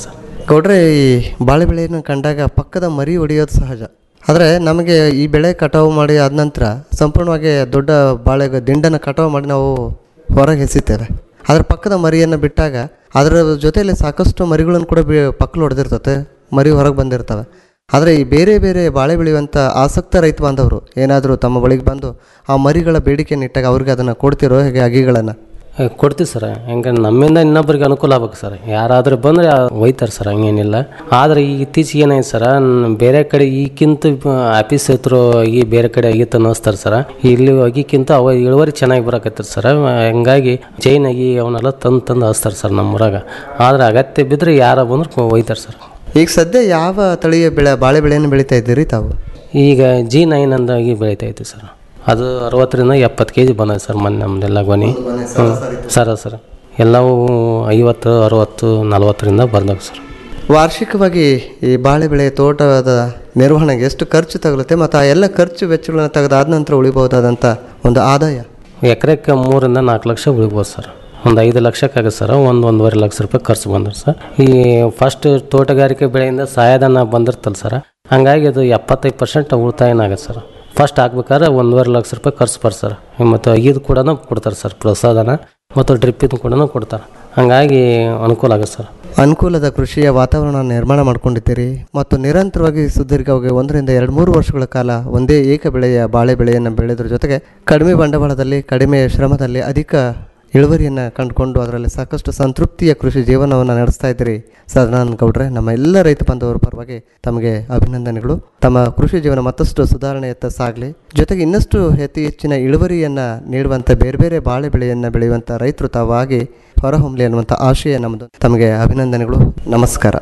ಗೌಡ್ರೆ ಈ ಬಾಳೆ ಬೆಳೆಯನ್ನು ಕಂಡಾಗ ಪಕ್ಕದ ಮರಿ ಹೊಡೆಯೋದು ಸಹಜ ಆದರೆ ನಮಗೆ ಈ ಬೆಳೆ ಕಟಾವು ಮಾಡಿ ಆದ ನಂತರ ಸಂಪೂರ್ಣವಾಗಿ ದೊಡ್ಡ ಬಾಳೆ ದಿಂಡನ್ನು ಕಟಾವು ಮಾಡಿ ನಾವು ಹೊರಗೆ ಎಸಿತೇವೆ ಅದರ ಪಕ್ಕದ ಮರಿಯನ್ನು ಬಿಟ್ಟಾಗ ಅದರ ಜೊತೆಯಲ್ಲಿ ಸಾಕಷ್ಟು ಮರಿಗಳನ್ನು ಕೂಡ ಬಿ ಪಕ್ಕಲು ಹೊಡೆದಿರ್ತತೆ ಮರಿ ಹೊರಗೆ ಬಂದಿರ್ತವೆ ಆದರೆ ಈ ಬೇರೆ ಬೇರೆ ಬಾಳೆ ಬೆಳೆಯುವಂಥ ಆಸಕ್ತ ರೈತ ಬಾಂಧವರು ಏನಾದರೂ ತಮ್ಮ ಬಳಿಗೆ ಬಂದು ಆ ಮರಿಗಳ ಬೇಡಿಕೆಯನ್ನು ಇಟ್ಟಾಗ ಅವ್ರಿಗೆ ಅದನ್ನು ಕೊಡ್ತಿರೋ ಹೇಗೆ ಅಗಿಗಳನ್ನು ಏ, ಕೊಡ್ತೀವಿ ಸರ್ ಹೆಂಗೆ ನಮ್ಮಿಂದ ಇನ್ನೊಬ್ರಿಗೆ ಅನುಕೂಲ ಆಗ್ಬೇಕು ಸರ್ ಯಾರಾದರೂ ಬಂದರೆ ಒಯ್ತಾರೆ ಸರ್ ಹಂಗೇನಿಲ್ಲ ಆದರೆ ಈಗ ಇತ್ತೀಚೆಗೆ ಏನಾಯ್ತು ಸರ್ ನ್- ಬೇರೆ ಕಡೆ ಈಗಿಂತ ಆಫೀಸ್ ಹತ್ರ ಈ ಬೇರೆ ಕಡೆ ಆಗಿತ್ತು ಅನ್ನಿಸ್ತಾರೆ ಸರ್ ಇಲ್ಲಿ ಅಗಿಕ್ಕಿಂತ ಅವ ಇಳುವರಿ ಚೆನ್ನಾಗಿ ಬರಕತ್ತಾರೆ ಸರ್ ಹಂಗಾಗಿ ಜೈನ್ ಆಗಿ ಅವನ್ನೆಲ್ಲ ತಂದು ತಂದು ಹಚ್ತಾರೆ ಸರ್ ನಮ್ಮ ಊರಾಗ ಆದರೆ ಅಗತ್ಯ ಬಿದ್ದರೆ ಯಾರ ಬಂದ್ರೆ ಒಯ್ತಾರೆ ಸರ್ ಈಗ ಸದ್ಯ ಯಾವ ತಳಿಯ ಬೆಳೆ ಬಾಳೆ ಬೆಳೆಯನ್ನು ಬೆಳೀತಾ ಇದ್ದೀರಿ ತಾವು ಈಗ ಜಿ ನೈನ್ ಅಂದಾಗಿ ಬೆಳೀತಾ ಇತ್ತು ಸರ್ ಅದು ಅರವತ್ತರಿಂದ ಎಪ್ಪತ್ತು ಕೆ ಜಿ ಬಂದೈತೆ ಸರ್ ಮೊನ್ನೆ ನಮ್ಮದೆಲ್ಲ ಗೊನೆ ಹ್ಞೂ ಸರಾಸರಿ ಎಲ್ಲವೂ ಐವತ್ತು ಅರವತ್ತು ನಲ್ವತ್ತರಿಂದ ಬಂದವು ಸರ್ ವಾರ್ಷಿಕವಾಗಿ ಈ ಬಾಳೆ ಬೆಳೆ ತೋಟದ ನಿರ್ವಹಣೆಗೆ ಎಷ್ಟು ಖರ್ಚು ತಗಲುತ್ತೆ ಮತ್ತು ಆ ಎಲ್ಲ ಖರ್ಚು ವೆಚ್ಚಗಳನ್ನು ತೆಗೆದಾದ ನಂತರ ಉಳಿಬಹುದಾದಂಥ ಒಂದು ಆದಾಯ ಎಕರೆಕ್ಕೆ ಮೂರಿಂದ ನಾಲ್ಕು ಲಕ್ಷ ಉಳಿಬೋದು ಸರ್ ಒಂದು ಐದು ಲಕ್ಷಕ್ಕಾಗುತ್ತೆ ಸರ್ ಒಂದು ಒಂದೂವರೆ ಲಕ್ಷ ರೂಪಾಯಿ ಖರ್ಚು ಬಂದ್ರೆ ಸರ್ ಈ ಫಸ್ಟ್ ತೋಟಗಾರಿಕೆ ಬೆಳೆಯಿಂದ ಸಹಾಯಧನ ಬಂದಿರ್ತಲ್ಲ ಸರ್ ಹಂಗಾಗಿ ಅದು ಎಪ್ಪತ್ತೈದು ಪರ್ಸೆಂಟ್ ಉಳಿತಾಯನ ಆಗುತ್ತೆ ಸರ್ ಫಸ್ಟ್ ಹಾಕ್ಬೇಕಾದ್ರೆ ಒಂದೂವರೆ ಲಕ್ಷ ರೂಪಾಯಿ ಖರ್ಚು ಬರ್ತಾರೆ ಸರ್ ಮತ್ತು ಇದು ಕೂಡ ಕೊಡ್ತಾರೆ ಸರ್ ಪ್ರೋತ್ಸಾಹನ ಮತ್ತು ಡ್ರಿಪ್ಪಿದು ಕೂಡ ಕೊಡ್ತಾರೆ ಹಂಗಾಗಿ ಅನುಕೂಲ ಆಗುತ್ತೆ ಸರ್ ಅನುಕೂಲದ ಕೃಷಿಯ ವಾತಾವರಣ ನಿರ್ಮಾಣ ಮಾಡ್ಕೊಂಡಿದ್ದೀರಿ ಮತ್ತು ನಿರಂತರವಾಗಿ ಸುದೀರ್ಘವಾಗಿ ಒಂದರಿಂದ ಎರಡು ಮೂರು ವರ್ಷಗಳ ಕಾಲ ಒಂದೇ ಏಕ ಬೆಳೆಯ ಬಾಳೆ ಬೆಳೆಯನ್ನು ಬೆಳೆದ್ರ ಜೊತೆಗೆ ಕಡಿಮೆ ಬಂಡವಾಳದಲ್ಲಿ ಕಡಿಮೆ ಶ್ರಮದಲ್ಲಿ ಅಧಿಕ ಇಳುವರಿಯನ್ನು ಕಂಡುಕೊಂಡು ಅದರಲ್ಲಿ ಸಾಕಷ್ಟು ಸಂತೃಪ್ತಿಯ ಕೃಷಿ ಜೀವನವನ್ನು ನಡೆಸ್ತಾ ಇದ್ದೀರಿ ಸದಾನಂದ ಗೌಡ್ರೆ ನಮ್ಮ ಎಲ್ಲ ರೈತ ಬಾಂಧವರ ಪರವಾಗಿ ತಮಗೆ ಅಭಿನಂದನೆಗಳು ತಮ್ಮ ಕೃಷಿ ಜೀವನ ಮತ್ತಷ್ಟು ಸುಧಾರಣೆಯತ್ತ ಸಾಗಲಿ ಜೊತೆಗೆ ಇನ್ನಷ್ಟು ಅತಿ ಹೆಚ್ಚಿನ ಇಳುವರಿಯನ್ನು ನೀಡುವಂಥ ಬೇರೆ ಬೇರೆ ಬಾಳೆ ಬೆಳೆಯನ್ನು ಬೆಳೆಯುವಂಥ ರೈತರು ತಾವಾಗಿ ಹೊರಹೊಮ್ಮಲಿ ಅನ್ನುವಂಥ ಆಶಯ ನಮ್ಮದು ತಮಗೆ ಅಭಿನಂದನೆಗಳು ನಮಸ್ಕಾರ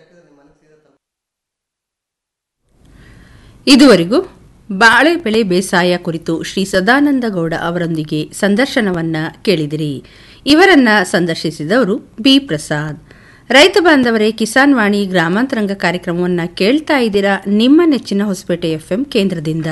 ಇದುವರೆಗೂ ಬಾಳೆ ಬೆಳೆ ಬೇಸಾಯ ಕುರಿತು ಶ್ರೀ ಸದಾನಂದ ಗೌಡ ಅವರೊಂದಿಗೆ ಸಂದರ್ಶನವನ್ನ ಕೇಳಿದಿರಿ ಇವರನ್ನ ಸಂದರ್ಶಿಸಿದವರು ಬಿ ಪ್ರಸಾದ್ ರೈತ ಬಾಂಧವರೇ ಕಿಸಾನ್ ವಾಣಿ ಗ್ರಾಮಾಂತರಂಗ ಕಾರ್ಯಕ್ರಮವನ್ನ ಕೇಳ್ತಾ ಇದ್ದೀರಾ ನಿಮ್ಮ ನೆಚ್ಚಿನ ಹೊಸಪೇಟೆ ಎಫ್ಎಂ ಕೇಂದ್ರದಿಂದ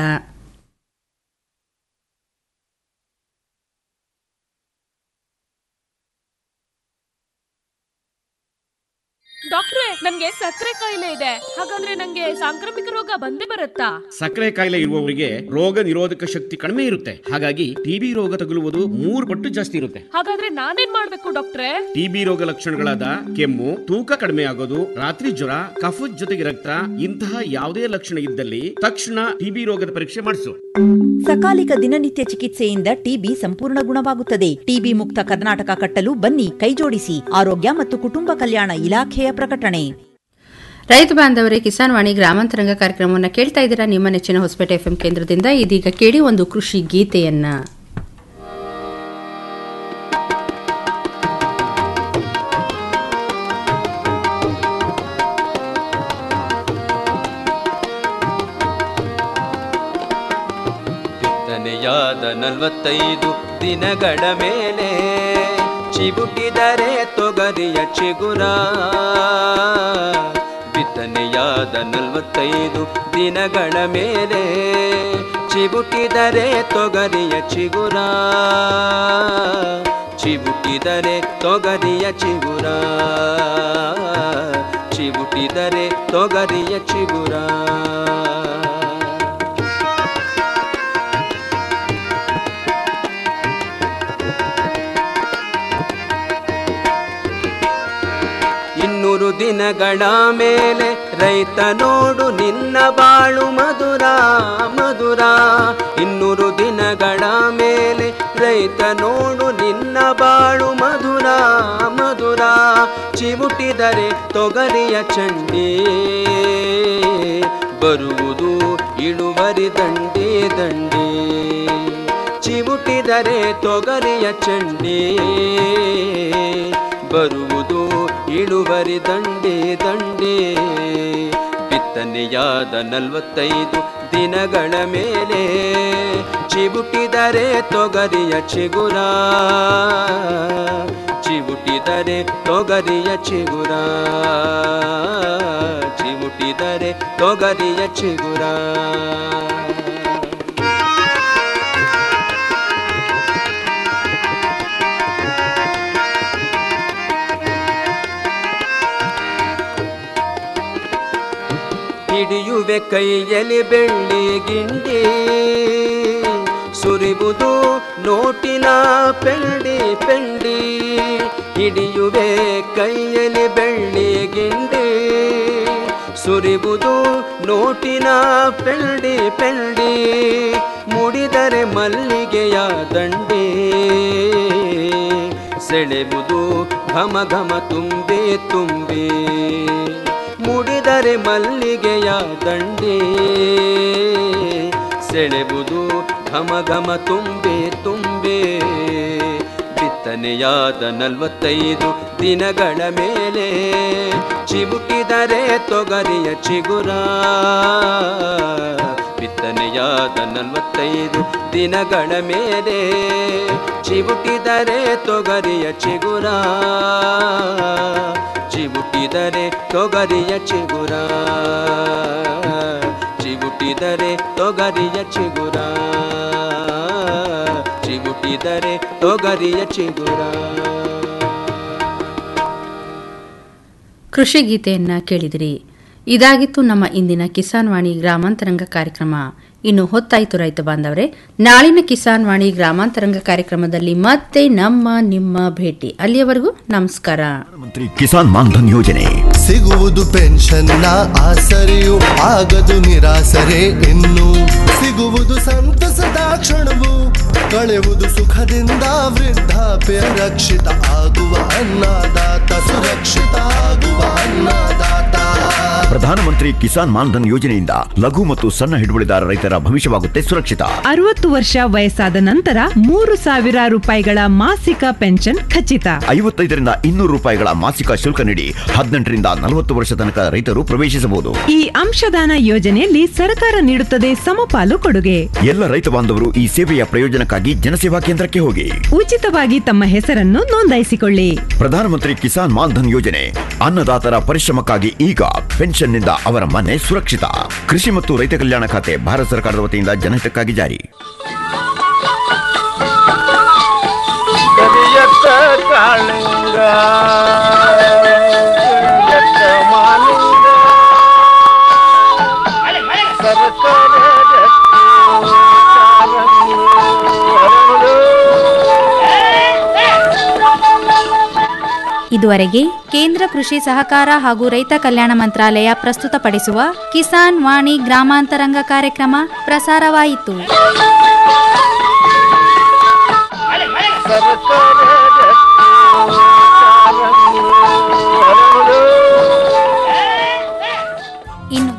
ಡಾಕ್ಟ್ರೆ ನನ್ಗೆ ಸಕ್ಕರೆ ಕಾಯಿಲೆ ಇದೆ ಹಾಗಂದ್ರೆ ನಂಗೆ ಸಾಂಕ್ರಾಮಿಕ ರೋಗ ಬಂದೇ ಬರುತ್ತಾ ಸಕ್ಕರೆ ಕಾಯಿಲೆ ಇರುವವರಿಗೆ ರೋಗ ನಿರೋಧಕ ಶಕ್ತಿ ಕಡಿಮೆ ಇರುತ್ತೆ ಹಾಗಾಗಿ ಟಿಬಿ ರೋಗ ತಗುಲುವುದು ಮೂರು ಪಟ್ಟು ಜಾಸ್ತಿ ಇರುತ್ತೆ ಹಾಗಾದ್ರೆ ನಾನೇನ್ ಮಾಡ್ಬೇಕು ಡಾಕ್ಟ್ರೆ ಟಿಬಿ ರೋಗ ಲಕ್ಷಣಗಳಾದ ಕೆಮ್ಮು ತೂಕ ಕಡಿಮೆ ಆಗೋದು ರಾತ್ರಿ ಜ್ವರ ಕಫದ ಜೊತೆಗೆ ರಕ್ತ ಇಂತಹ ಯಾವುದೇ ಲಕ್ಷಣ ಇದ್ದಲ್ಲಿ ತಕ್ಷಣ ಟಿಬಿ ರೋಗದ ಪರೀಕ್ಷೆ ಮಾಡಿಸು ಸಕಾಲಿಕ ದಿನನಿತ್ಯ ಚಿಕಿತ್ಸೆಯಿಂದ ಟಿಬಿ ಸಂಪೂರ್ಣ ಗುಣವಾಗುತ್ತದೆ ಟಿಬಿ ಮುಕ್ತ ಕರ್ನಾಟಕ ಕಟ್ಟಲು ಬನ್ನಿ ಕೈಜೋಡಿಸಿ ಆರೋಗ್ಯ ಮತ್ತು ಕುಟುಂಬ ಕಲ್ಯಾಣ ಇಲಾಖೆಯ ಪ್ರಕಟಣೆ ರೈತ ಬಾಂಧವರೇ ಕಿಸಾನ್ ವಾಣಿ ಗ್ರಾಮಾಂತರಂಗ ಕಾರ್ಯಕ್ರಮವನ್ನು ಕೇಳ್ತಾ ಇದ್ದೀರಾ ನಿಮ್ಮ ನೆಚ್ಚಿನ ಹೊಸಪೇಟೆ ಎಫ್ಎಂ ಕೇಂದ್ರದಿಂದ ಇದೀಗ ಕೇಳಿ ಒಂದು ಕೃಷಿ ಗೀತೆಯನ್ನ ಬಿತ್ತನೆಯಾದ ನಲವತ್ತೈದು ದಿನಗಳ ಮೇಲೆ ಚಿಬುಟಿದರೆ ತೊಗರಿಯ ಚಿಗುರ ಬಿತ್ತನೆಯಾದ ನಲವತ್ತೈದು ದಿನಗಳ ಮೇಲೆ ಚಿಬುಟಿದರೆ ತೊಗರಿಯ ಚಿಗುರ ಚಿಬುಟಿದರೆ ತೊಗರಿಯ ಚಿಗುರ ಚಿಬುಟಿದರೆ ತೊಗರಿಯ ಚಿಗುರ ಇನ್ನೂರು ದಿನಗಳ ಮೇಲೆ ರೈತ ನೋಡು ನಿನ್ನ ಬಾಳು ಮಧುರ ಮಧುರ ಇನ್ನೂರು ದಿನಗಳ ಮೇಲೆ ರೈತ ನೋಡು ನಿನ್ನ ಬಾಳು ಮಧುರ ಮಧುರ ಚಿವುಟಿದರೆ ತೊಗರಿಯ ಚಂಡಿ ಬರುವುದು ಇಳುವರಿ ದಂಡಿ ದಂಡಿ ಚಿವುಟಿದರೆ ತೊಗರಿಯ ಚಂಡಿ ಬರುವುದು ಇಳುವರಿ ದಂಡೆ ದಂಡೆ ಬಿತ್ತನೆಯಾದ ನಲವತ್ತೈದು ದಿನಗಳ ಮೇಲೆ ಚಿಬುಟಿದರೆ ತೊಗರಿಯ ಚಿಗುರ ಚಿಬುಟಿದರೆ ತೊಗರಿಯ ಚಿಗುರ ಚಿಬುಟಿದರೆ ತೊಗರಿಯ ಚಿಗುರ ಹಿಡಿಯುವೆ ಕೈಯಲ್ಲಿ ಬೆಳ್ಳಿ ಗಿಂಡಿ ಸುರಿವುದು ನೋಟಿನ ಪೆಂಡಿ ಪೆಂಡಿ ಹಿಡಿಯುವೆ ಕೈಯಲ್ಲಿ ಬೆಳ್ಳಿ ಗಿಂಡಿ ಸುರಿವುದು ನೋಟಿನ ಪೆಂಡಿ ಪೆಂಡಿ ಮುಡಿದರೆ ಮಲ್ಲಿಗೆಯ ದಂಡಿ ಸೆಳೆಬುದು ಘಮ ಘಮ ತುಂಬೆ ತುಂಬಿ ಮುಡಿದರೆ ಮಲ್ಲಿಗೆಯ ದಂಡಿ ಸೆಳೆಬುದು ಘಮ ಘಮ ತುಂಬೆ ತುಂಬೆ ಬಿತ್ತನೆಯಾದ ನಲವತ್ತೈದು ದಿನಗಳ ಮೇಲೆ ಚಿಬುಕಿದರೆ ತೊಗರಿಯ ಚಿಗುರ ಬಿತ್ತನೆಯಾದ ನಲವತ್ತೈದು ದಿನಗಳ ಮೇಲೆ ಚಿಬುಕಿದರೆ ತೊಗರಿಯ ಚಿಗುರ ಚಿಬುಟಿದರೆ ತೊಗರಿಯ ಚಿಗುರ ಚಿಬುಟಿದರೆ ತೊಗರಿಯ ಚಿಗುರ ಚಿಬುಟಿದರೆ ತೊಗರಿಯ ಚಿಗುರ ಕೃಷಿ ಗೀತೆಯನ್ನ ಕೇಳಿದಿರಿ ಇದಾಗಿತ್ತು ನಮ್ಮ ಇಂದಿನ ಕಿಸಾನ್ ವಾಣಿ ಗ್ರಾಮಾಂತರಂಗ ಕಾರ್ಯಕ್ರಮ ಇನ್ನು ಹೊತ್ತಾಯಿತು ರೈತ ಬಾಂಧವರೇ ನಾಳಿನ ಕಿಸಾನ್ ವಾಣಿ ಗ್ರಾಮಾಂತರಂಗ ಕಾರ್ಯಕ್ರಮದಲ್ಲಿ ಮತ್ತೆ ನಮ್ಮ ನಿಮ್ಮ ಭೇಟಿ ಅಲ್ಲಿಯವರೆಗೂ ನಮಸ್ಕಾರ ಮಂತ್ರಿ ಕಿಸಾನ್ ಮಾನ್ಧನ್ ಯೋಜನೆ ಸಿಗುವುದು ಪೆನ್ಷನ್ನ ಆಸರೆಯು ಆಗದು ನಿರಾಸರೆ ಇನ್ನು ಸಿಗುವುದು ಸಂತಸದ ಕ್ಷಣವು ಕಳೆಯುವುದು ಸುಖದಿಂದ ವೃದ್ಧಾಪ್ಯ ರಕ್ಷಿತ ಆಗುವ ಅನ್ನದಾತ ಸುರಕ್ಷಿತ ಆಗುವ ಅನ್ನದಾತ ಪ್ರಧಾನಮಂತ್ರಿ ಕಿಸಾನ್ ಮಾನ್ಧನ್ ಯೋಜನೆಯಿಂದ ಲಘು ಮತ್ತು ಸಣ್ಣ ಹಿಡುವಳಿದಾರ ರೈತರ ಭವಿಷ್ಯವಾಗುತ್ತೆ ಸುರಕ್ಷಿತ ಅರವತ್ತು ವರ್ಷ ವಯಸ್ಸಾದ ನಂತರ ಮೂರು ಸಾವಿರ ರೂಪಾಯಿಗಳ ಮಾಸಿಕ ಪೆನ್ಷನ್ ಖಚಿತ ಐವತ್ತೈದರಿಂದ ಇನ್ನೂರು ರೂಪಾಯಿಗಳ ಮಾಸಿಕ ಶುಲ್ಕ ನೀಡಿ ಹದಿನೆಂಟರಿಂದ ನಲವತ್ತು ವರ್ಷ ತನಕ ರೈತರು ಪ್ರವೇಶಿಸಬಹುದು ಈ ಅಂಶದಾನ ಯೋಜನೆಯಲ್ಲಿ ಸರ್ಕಾರ ನೀಡುತ್ತದೆ ಸಮಪಾಲು ಕೊಡುಗೆ ಎಲ್ಲ ರೈತ ಬಾಂಧವರು ಈ ಸೇವೆಯ ಪ್ರಯೋಜನಕ್ಕಾಗಿ ಜನಸೇವಾ ಕೇಂದ್ರಕ್ಕೆ ಹೋಗಿ ಉಚಿತವಾಗಿ ತಮ್ಮ ಹೆಸರನ್ನು ನೋಂದಾಯಿಸಿಕೊಳ್ಳಿ ಪ್ರಧಾನಮಂತ್ರಿ ಕಿಸಾನ್ ಮಾನ್ಧನ್ ಯೋಜನೆ ಅನ್ನದಾತರ ಪರಿಶ್ರಮಕ್ಕಾಗಿ ಈಗ ಪೆನ್ಷನ್ನಿಂದ ಅವರ ಮನೆ ಸುರಕ್ಷಿತ ಕೃಷಿ ಮತ್ತು ರೈತ ಕಲ್ಯಾಣ ಖಾತೆ ಭಾರತ ಸರ್ಕಾರದ ವತಿಯಿಂದ ಜನಹಿತಕ್ಕಾಗಿ ಜಾರಿ ಕರಿಯತ್ತ ಕಾಳಿಂಗ ಕರಿಯತ್ತ ಮಾಲಿಂಗ ಸರಸರ ರತ್ನ ಚಾರನ್ನು ಹರಳು. ಇದುವರೆಗೆ ಕೇಂದ್ರ ಕೃಷಿ ಸಹಕಾರ ಹಾಗೂ ರೈತ ಕಲ್ಯಾಣ ಮಂತ್ರಾಲಯ ಪ್ರಸ್ತುತಪಡಿಸುವ ಕಿಸಾನ್ ವಾಣಿ ಗ್ರಾಮಾಂತರಂಗ ಕಾರ್ಯಕ್ರಮ ಪ್ರಸಾರವಾಯಿತು ಸರಸರ ರತ್ನ ಚಾರನ್ನು ಹರಳು. ಇನ್ನು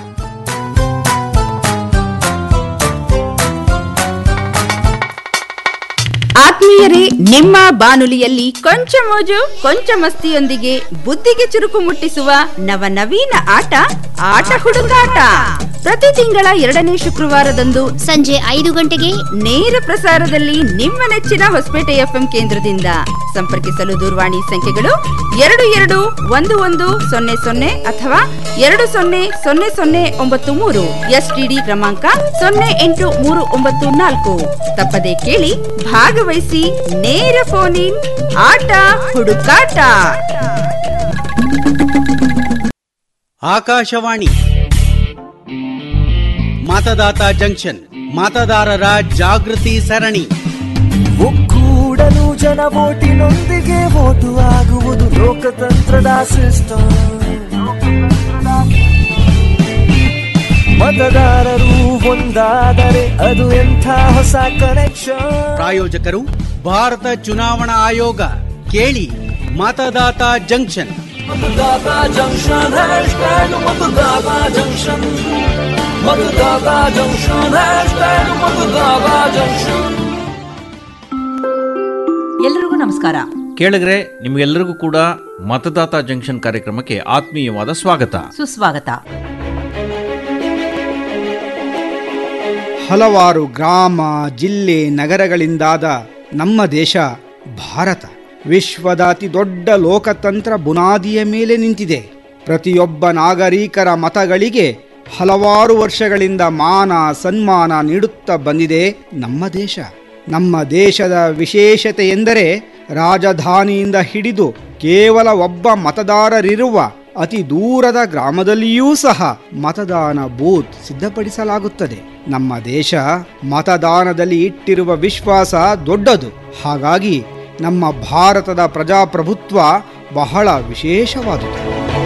ಆತ್ಮೀಯರೇ ನಿಮ್ಮ ಬಾನುಲಿಯಲ್ಲಿ ಕೊಂಚ ಮೋಜು ಕೊಂಚ ಮಸ್ತಿಯೊಂದಿಗೆ ಬುದ್ಧಿಗೆ ಚುರುಕು ಮುಟ್ಟಿಸುವ ನವನವೀನ ಆಟ ಆಟ ಹುಡುಗಾಟ ಪ್ರತಿ ತಿಂಗಳ ಎರಡನೇ ಶುಕ್ರವಾರದಂದು ಸಂಜೆ ಐದು ಗಂಟೆಗೆ ನೇರ ಪ್ರಸಾರದಲ್ಲಿ ನಿಮ್ಮ ನೆಚ್ಚಿನ ಹೊಸಪೇಟೆ ಎಫ್ಎಂ ಕೇಂದ್ರದಿಂದ ಸಂಪರ್ಕಿಸಲು ದೂರವಾಣಿ ಸಂಖ್ಯೆಗಳು ಎರಡು ಎರಡು ಒಂದು ಒಂದು ಸೊನ್ನೆ ಸೊನ್ನೆ ಅಥವಾ ಎರಡು ಸೊನ್ನೆ ಸೊನ್ನೆ ಸೊನ್ನೆ ಒಂಬತ್ತು ಮೂರು ಎಸ್ಟಿಡಿ ಕ್ರಮಾಂಕ ಸೊನ್ನೆ ಎಂಟು ಮೂರು ಒಂಬತ್ತು ನಾಲ್ಕು ತಪ್ಪದೆ ಕೇಳಿ ಭಾಗವಹಿಸಿ ನೇರ ಫೋನ್ ಇನ್ ಆಟ ಹುಡುಕಾಟ ಆಕಾಶವಾಣಿ ಮತದಾತ ಜಂಕ್ಷನ್ ಮತದಾರರ ಜಾಗೃತಿ ಸರಣಿ ಒಕ್ಕೂಡಲು ಜನ ಓಟಿನೊಂದಿಗೆ ಓಟು ಆಗುವುದು ಲೋಕತಂತ್ರದ ಸಿಸ್ಟಮ್ ಮತದಾರರು ಒಂದಾದರೆ ಅದು ಎಂಥ ಹೊಸ ಕನೆಕ್ಷನ್ ಪ್ರಾಯೋಜಕರು ಭಾರತ ಚುನಾವಣಾ ಆಯೋಗ ಕೇಳಿ Matdata junction Matdata junction hashtag Matdata junction Matdata junction hashtag Matdata junction ಎಲ್ಲರಿಗೂ ನಮಸ್ಕಾರ ಕೇಳಿದ್ರೆ ನಿಮ್ಗೆಲ್ಲರಿಗೂ ಕೂಡ ಮತದಾತ ಜಂಕ್ಷನ್ ಕಾರ್ಯಕ್ರಮಕ್ಕೆ ಆತ್ಮೀಯವಾದ ಸ್ವಾಗತ ಸುಸ್ವಾಗತ ಹಲವಾರು ಗ್ರಾಮ ಜಿಲ್ಲೆ ನಗರಗಳಿಂದಾದ ನಮ್ಮ ದೇಶ ಭಾರತ ವಿಶ್ವದ ಅತಿ ದೊಡ್ಡ ಲೋಕತಂತ್ರ ಬುನಾದಿಯ ಮೇಲೆ ನಿಂತಿದೆ ಪ್ರತಿಯೊಬ್ಬ ನಾಗರಿಕರ ಮತಗಳಿಗೆ ಹಲವಾರು ವರ್ಷಗಳಿಂದ ಮಾನ ಸನ್ಮಾನ ನೀಡುತ್ತಾ ಬಂದಿದೆ ನಮ್ಮ ದೇಶ ನಮ್ಮ ದೇಶದ ವಿಶೇಷತೆ ಎಂದರೆ ರಾಜಧಾನಿಯಿಂದ ಹಿಡಿದು ಕೇವಲ ಒಬ್ಬ ಮತದಾರರಿರುವ ಅತಿ ದೂರದ ಗ್ರಾಮದಲ್ಲಿಯೂ ಸಹ ಮತದಾನ ಬೂತ್ ಸಿದ್ಧಪಡಿಸಲಾಗುತ್ತದೆ ನಮ್ಮ ದೇಶ ಮತದಾನದಲ್ಲಿ ಇಟ್ಟಿರುವ ವಿಶ್ವಾಸ ದೊಡ್ಡದು ಹಾಗಾಗಿ ನಮ್ಮ ಭಾರತದ ಪ್ರಜಾಪ್ರಭುತ್ವ ಬಹಳ ವಿಶೇಷವಾದುದು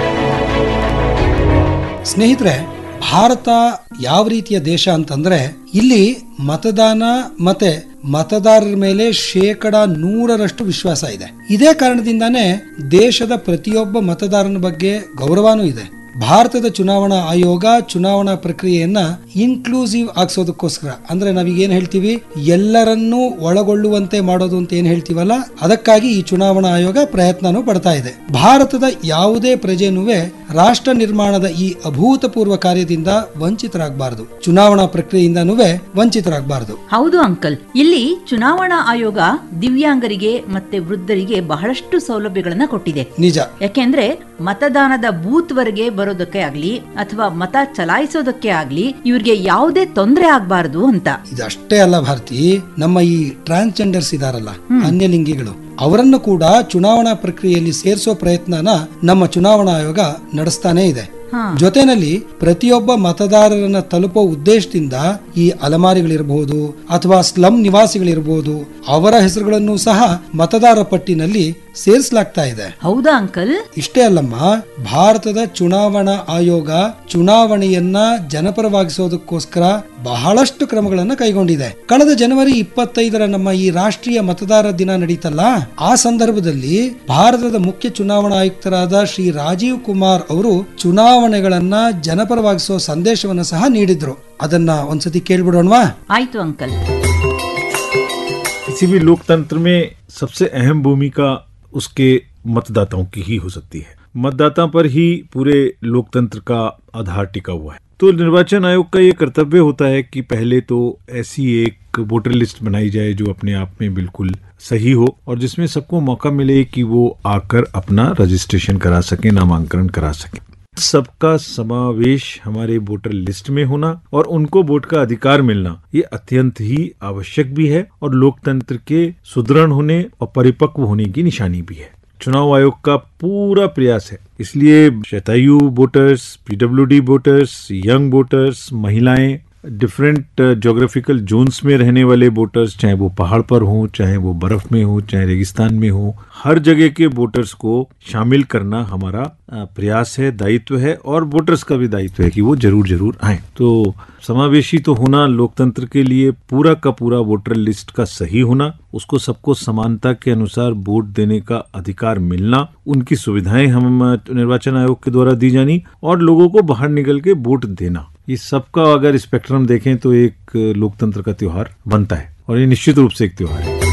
ಸ್ನೇಹಿತರೆ ಭಾರತ ಯಾವ ರೀತಿಯ ದೇಶ ಅಂತಂದ್ರೆ ಇಲ್ಲಿ ಮತದಾನ ಮತ್ತೆ ಮತದಾರರ ಮೇಲೆ ಶೇಕಡ ನೂರರಷ್ಟು ವಿಶ್ವಾಸ ಇದೆ ಇದೇ ಕಾರಣದಿಂದಾನೇ ದೇಶದ ಪ್ರತಿಯೊಬ್ಬ ಮತದಾರನ ಬಗ್ಗೆ ಗೌರವನೂ ಇದೆ ಭಾರತದ ಚುನಾವಣಾ ಆಯೋಗ ಚುನಾವಣಾ ಪ್ರಕ್ರಿಯೆಯನ್ನ ಇನ್ಕ್ಲೂಸಿವ್ ಆಗಿಸೋದಕ್ಕೋಸ್ಕರ ಅಂದ್ರೆ ನಾವೀಗ ಏನ್ ಹೇಳ್ತೀವಿ ಎಲ್ಲರನ್ನೂ ಒಳಗೊಳ್ಳುವಂತೆ ಮಾಡೋದು ಅಂತ ಏನ್ ಹೇಳ್ತೀವಲ್ಲ ಅದಕ್ಕಾಗಿ ಈ ಚುನಾವಣಾ ಆಯೋಗ ಪ್ರಯತ್ನನೂ ಪಡ್ತಾ ಇದೆ ಭಾರತದ ಯಾವುದೇ ಪ್ರಜೆನೂ ರಾಷ್ಟ್ರ ನಿರ್ಮಾಣದ ಈ ಅಭೂತಪೂರ್ವ ಕಾರ್ಯದಿಂದ ವಂಚಿತರಾಗಬಾರದು ಚುನಾವಣಾ ಪ್ರಕ್ರಿಯೆಯಿಂದನೂ ವಂಚಿತರಾಗಬಾರದು ಹೌದು ಅಂಕಲ್ ಇಲ್ಲಿ ಚುನಾವಣಾ ಆಯೋಗ ದಿವ್ಯಾಂಗರಿಗೆ ಮತ್ತೆ ವೃದ್ಧರಿಗೆ ಬಹಳಷ್ಟು ಸೌಲಭ್ಯಗಳನ್ನ ಕೊಟ್ಟಿದೆ ನಿಜ ಯಾಕೆಂದ್ರೆ ಮತದಾನದ ಬೂತ್ ವರೆಗೆ ಬರೋದಕ್ಕೆ ಆಗ್ಲಿ ಅಥವಾ ಮತ ಚಲಾಯಿಸೋದಕ್ಕೆ ಆಗ್ಲಿ ಇವ್ರಿಗೆ ಯಾವುದೇ ತೊಂದರೆ ಆಗ್ಬಾರ್ದು ಅಂತ ಇದಷ್ಟೇ ಅಲ್ಲ ಭಾರತಿ ನಮ್ಮ ಈ ಟ್ರಾನ್ಸ್ಜೆಂಡರ್ಸ್ ಇದಾರಲ್ಲ ಅನ್ಯಲಿಂಗಿಗಳು ಅವರನ್ನು ಕೂಡ ಚುನಾವಣಾ ಪ್ರಕ್ರಿಯೆಯಲ್ಲಿ ಸೇರಿಸೋ ಪ್ರಯತ್ನನ ನಮ್ಮ ಚುನಾವಣಾ ಆಯೋಗ ನಡೆಸ್ತಾನೆ ಇದೆ ಜೊತೆನಲ್ಲಿ ಪ್ರತಿಯೊಬ್ಬ ಮತದಾರರನ್ನ ತಲುಪೋ ಉದ್ದೇಶದಿಂದ ಈ ಅಲಮಾರಿಗಳಿರಬಹುದು ಅಥವಾ ಸ್ಲಂ ನಿವಾಸಿಗಳಿರಬಹುದು ಅವರ ಹೆಸರುಗಳನ್ನು ಸಹ ಮತದಾರ ಪಟ್ಟಿನಲ್ಲಿ ಸೇರಿಸಲಾಗ್ತಾ ಇದೆ ಹೌದಾ ಅಂಕಲ್ ಇಷ್ಟೇ ಅಲ್ಲಮ್ಮ ಭಾರತದ ಚುನಾವಣಾ ಆಯೋಗ ಚುನಾವಣೆಯನ್ನ ಜನಪರವಾಗಿಸೋದಕ್ಕೋಸ್ಕರ ಬಹಳಷ್ಟು ಕ್ರಮಗಳನ್ನು ಕೈಗೊಂಡಿದೆ ಕಳೆದ ಜನವರಿ ಇಪ್ಪತ್ತೈದರ ನಮ್ಮ ಈ ರಾಷ್ಟ್ರೀಯ ಮತದಾರ ದಿನ ನಡೀತಲ್ಲ ಆ ಸಂದರ್ಭದಲ್ಲಿ ಭಾರತದ ಮುಖ್ಯ ಚುನಾವಣಾ ಆಯುಕ್ತರಾದ ಶ್ರೀ ರಾಜೀವ್ ಕುಮಾರ್ ಅವರು ಚುನಾವಣೆಗಳನ್ನ ಜನಪರವಾಗಿಸೋ ಸಂದೇಶವನ್ನು ಸಹ ನೀಡಿದ್ರು ಅದನ್ನ ಒಂದ್ಸತಿ ಕೇಳ್ಬಿಡೋಣವಾ ಆಯ್ತು ಅಂಕಲ್ किसी भी लोकतंत्र में सबसे अहम भूमिका उसके मतदाताओं की ही हो सकती है मतदाता पर ही पूरे लोकतंत्र का आधार टिका हुआ है तो निर्वाचन आयोग का ये कर्तव्य होता है कि पहले तो ऐसी एक वोटर लिस्ट बनाई जाए जो अपने आप में बिल्कुल सही हो और जिसमें सबको मौका मिले कि वो आकर अपना रजिस्ट्रेशन करा सके नामांकन करा सके सबका समावेश हमारे वोटर लिस्ट में होना और उनको वोट का अधिकार मिलना ये अत्यंत ही आवश्यक भी है और लोकतंत्र के सुदृढ़ होने और परिपक्व होने की निशानी भी है चुनाव आयोग का पूरा प्रयास है इसलिए शतायु voters PWD voters young voters महिलाएं डिफरेंट जोग्राफिकल जोन्स में रहने वाले वोटर्स चाहे वो पहाड़ पर हों चाहे वो बर्फ में हो चाहे रेगिस्तान में हो हर जगह के वोटर्स को शामिल करना हमारा अ, प्रयास है दायित्व है और वोटर्स का भी दायित्व है कि वो जरूर जरूर आए तो समावेशी तो होना लोकतंत्र के लिए पूरा का पूरा वोटर लिस्ट का सही होना उसको सबको समानता के अनुसार वोट देने का अधिकार मिलना उनकी सुविधाएं हम अ, निर्वाचन आयोग के द्वारा दी जानी और लोगों को बाहर निकल के वोट देना ये सबका अगर स्पेक्ट्रम देखें तो एक अ, लोकतंत्र का त्योहार बनता है और ये निश्चित रूप से एक त्योहार है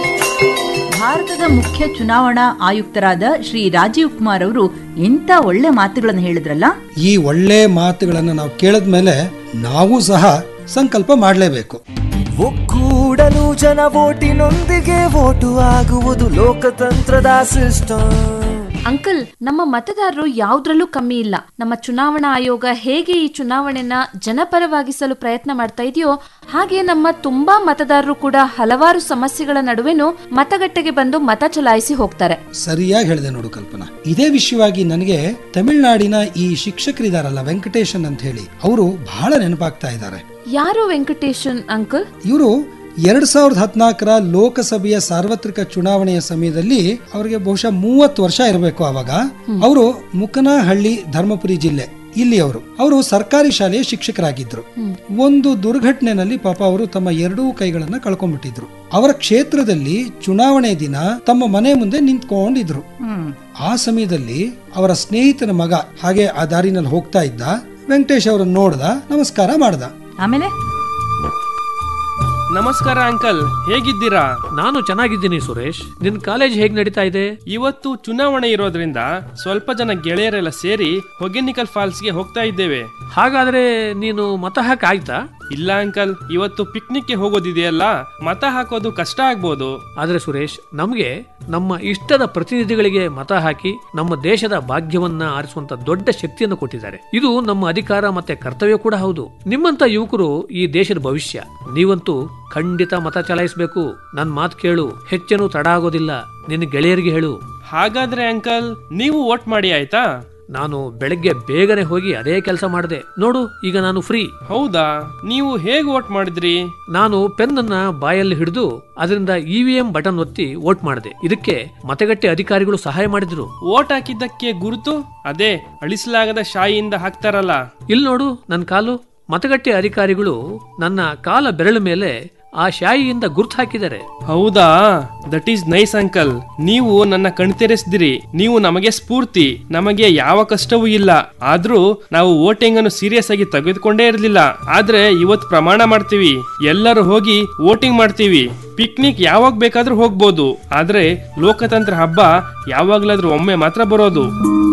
ಭಾರತದ ಮುಖ್ಯ ಚುನಾವಣಾ ಆಯುಕ್ತರಾದ ಶ್ರೀ ರಾಜೀವ್ ಕುಮಾರ್ ಅವರು ಎಂತ ಒಳ್ಳೆ ಮಾತುಗಳನ್ನು ಹೇಳಿದ್ರಲ್ಲ ಈ ಒಳ್ಳೆ ಮಾತುಗಳನ್ನು ನಾವು ಕೇಳಿದ್ಮೇಲೆ ನಾವು ಸಹ ಸಂಕಲ್ಪ ಮಾಡಲೇಬೇಕು ಒಕ್ಕೂಡಲು ಜನ ಓಟಿನೊಂದಿಗೆ ವೋಟು ಆಗುವುದು ಲೋಕತಂತ್ರದ ಸಿಸ್ಟಮ್ ಅಂಕಲ್ ನಮ್ಮ ಮತದಾರರು ಯಾವ್ದ್ರಲ್ಲೂ ಕಮ್ಮಿ ಇಲ್ಲ ನಮ್ಮ ಚುನಾವಣಾ ಆಯೋಗ ಹೇಗೆ ಈ ಚುನಾವಣೆನ ಜನಪರವಾಗಿಸಲು ಪ್ರಯತ್ನ ಮಾಡ್ತಾ ಇದೆಯೋ ಹಾಗೆ ನಮ್ಮ ತುಂಬಾ ಮತದಾರರು ಕೂಡ ಹಲವಾರು ಸಮಸ್ಯೆಗಳ ನಡುವೆನೂ ಮತಗಟ್ಟೆಗೆ ಬಂದು ಮತ ಚಲಾಯಿಸಿ ಹೋಗ್ತಾರೆ ಸರಿಯಾಗಿ ಹೇಳಿದೆ ನೋಡು ಕಲ್ಪನಾ ಇದೇ ವಿಷಯವಾಗಿ ನನಗೆ ತಮಿಳುನಾಡಿನ ಈ ಶಿಕ್ಷಕರಿದಾರಲ್ಲ ವೆಂಕಟೇಶನ್ ಅಂತ ಹೇಳಿ ಅವರು ಬಹಳ ನೆನಪಾಗ್ತಾ ಇದ್ದಾರೆ ಯಾರು ವೆಂಕಟೇಶನ್ ಅಂಕಲ್ ಇವರು ಎರಡ್ ಸಾವಿರದ ಹದಿನಾಲ್ಕರ ಲೋಕಸಭೆಯ ಸಾರ್ವತ್ರಿಕ ಚುನಾವಣೆಯ ಸಮಯದಲ್ಲಿ ಅವರಿಗೆ ಬಹುಶಃ ಮೂವತ್ತು ವರ್ಷ ಇರಬೇಕು ಅವಾಗ ಅವರು ಮುಕನಹಳ್ಳಿ ಧರ್ಮಪುರಿ ಜಿಲ್ಲೆ ಇಲ್ಲಿ ಅವರು ಅವರು ಸರ್ಕಾರಿ ಶಾಲೆಯ ಶಿಕ್ಷಕರಾಗಿದ್ರು ಒಂದು ದುರ್ಘಟನೆಯಲ್ಲಿ ಪಾಪ ಅವರು ತಮ್ಮ ಎರಡೂ ಕೈಗಳನ್ನ ಕಳ್ಕೊಂಡ್ಬಿಟ್ಟಿದ್ರು ಅವರ ಕ್ಷೇತ್ರದಲ್ಲಿ ಚುನಾವಣೆ ದಿನ ತಮ್ಮ ಮನೆ ಮುಂದೆ ನಿಂತ್ಕೊಂಡಿದ್ರು ಆ ಸಮಯದಲ್ಲಿ ಅವರ ಸ್ನೇಹಿತನ ಮಗ ಹಾಗೆ ಆ ದಾರಿನಲ್ಲಿ ಹೋಗ್ತಾ ಇದ್ದ ವೆಂಕಟೇಶ್ ಅವರನ್ನು ನೋಡ್ದ ನಮಸ್ಕಾರ ಮಾಡ್ದ ಆಮೇಲೆ ನಮಸ್ಕಾರ ಅಂಕಲ್ ಹೇಗಿದ್ದೀರಾ ನಾನು ಚೆನ್ನಾಗಿದ್ದೀನಿ ಸುರೇಶ್ ನಿನ್ ಕಾಲೇಜ್ ಹೇಗ್ ನಡೀತಾ ಇದೆ ಇವತ್ತು ಚುನಾವಣೆ ಇರೋದ್ರಿಂದ ಸ್ವಲ್ಪ ಜನ ಗೆಳೆಯರೆಲ್ಲ ಸೇರಿ ಹೊಗೆನಿಕಲ್ ಫಾಲ್ಸ್ಗೆ ಹೋಗ್ತಾ ಇದ್ದೇವೆ ಹಾಗಾದ್ರೆ ನೀನು ಮತ ಹಾಕ ಆಯ್ತಾ ಇಲ್ಲ ಅಂಕಲ್ ಇವತ್ತು ಪಿಕ್ನಿಕ್ಗೆ ಹೋಗೋದಿದೆಯಲ್ಲ ಮತ ಹಾಕೋದು ಕಷ್ಟ ಆಗ್ಬೋದು ಆದ್ರೆ ಸುರೇಶ್ ನಮ್ಗೆ ನಮ್ಮ ಇಷ್ಟದ ಪ್ರತಿನಿಧಿಗಳಿಗೆ ಮತ ಹಾಕಿ ನಮ್ಮ ದೇಶದ ಭಾಗ್ಯವನ್ನ ಆರಿಸುವಂತ ದೊಡ್ಡ ಶಕ್ತಿಯನ್ನು ಕೊಟ್ಟಿದ್ದಾರೆ ಇದು ನಮ್ಮ ಅಧಿಕಾರ ಮತ್ತೆ ಕರ್ತವ್ಯ ಕೂಡ ಹೌದು ನಿಮ್ಮಂತ ಯುವಕರು ಈ ದೇಶದ ಭವಿಷ್ಯ ನೀವಂತೂ ಖಂಡಿತ ಮತ ಚಲಾಯಿಸಬೇಕು ನನ್ ಮಾತು ಕೇಳು ಹೆಚ್ಚೇನು ತಡ ಆಗೋದಿಲ್ಲ ನಿನ್ನ ಗೆಳೆಯರಿಗೆ ಹೇಳು ಹಾಗಾದ್ರೆ ಅಂಕಲ್ ನೀವು ವೋಟ್ ಮಾಡಿ ಆಯ್ತಾ ನಾನು ಬೆಳಗ್ಗೆ ಬೇಗನೆ ಹೋಗಿ ಅದೇ ಕೆಲಸ ಮಾಡಿದೆ ನೋಡು ಈಗ ನಾನು ಫ್ರೀ ಹೌದಾ ನೀವು ಹೇಗೆ ವೋಟ್ ಮಾಡಿದ್ರಿ ನಾನು ಪೆನ್ ಅನ್ನ ಬಾಯಲ್ಲಿ ಹಿಡಿದು ಅದರಿಂದ ಇವಿಎಂ ಬಟನ್ ಒತ್ತಿ ವೋಟ್ ಮಾಡಿದೆ ಇದಕ್ಕೆ ಮತಗಟ್ಟೆ ಅಧಿಕಾರಿಗಳು ಸಹಾಯ ಮಾಡಿದ್ರು ವೋಟ್ ಹಾಕಿದ್ದಕ್ಕೆ ಗುರುತು ಅದೇ ಅಳಿಸಲಾಗದ ಶಾಯಿಯಿಂದ ಹಾಕ್ತಾರಲ್ಲ ಇಲ್ಲಿ ನೋಡು ನನ್ನ ಕಾಲು ಮತಗಟ್ಟೆ ಅಧಿಕಾರಿಗಳು ನನ್ನ ಕಾಲ ಬೆರಳ ಮೇಲೆ ಆ ಶಾಯಿಯಿಂದ ಗುರ್ತು ಹಾಕಿದ್ದಾರೆ ಹೌದಾ ದಟ್ ಈಸ್ ನೈಸ್ ಅಂಕಲ್ ನೀವು ನನ್ನ ಕಣ್ತೆರೆಸಿದಿರಿ ನೀವು ನಮಗೆ ಸ್ಫೂರ್ತಿ ನಮಗೆ ಯಾವ ಕಷ್ಟವೂ ಇಲ್ಲ ಆದ್ರೂ ನಾವು ವೋಟಿಂಗ್ ಅನ್ನು ಸೀರಿಯಸ್ ಆಗಿ ತೆಗೆದುಕೊಂಡೇ ಇರಲಿಲ್ಲ ಆದ್ರೆ ಇವತ್ತು ಪ್ರಮಾಣ ಮಾಡ್ತೀವಿ ಎಲ್ಲರೂ ಹೋಗಿ ವೋಟಿಂಗ್ ಮಾಡ್ತೀವಿ ಪಿಕ್ನಿಕ್ ಯಾವಾಗ ಬೇಕಾದ್ರೂ ಹೋಗ್ಬೋದು ಆದ್ರೆ ಲೋಕತಂತ್ರ ಹಬ್ಬ ಯಾವಾಗ್ಲಾದ್ರೂ ಒಮ್ಮೆ ಮಾತ್ರ ಬರೋದು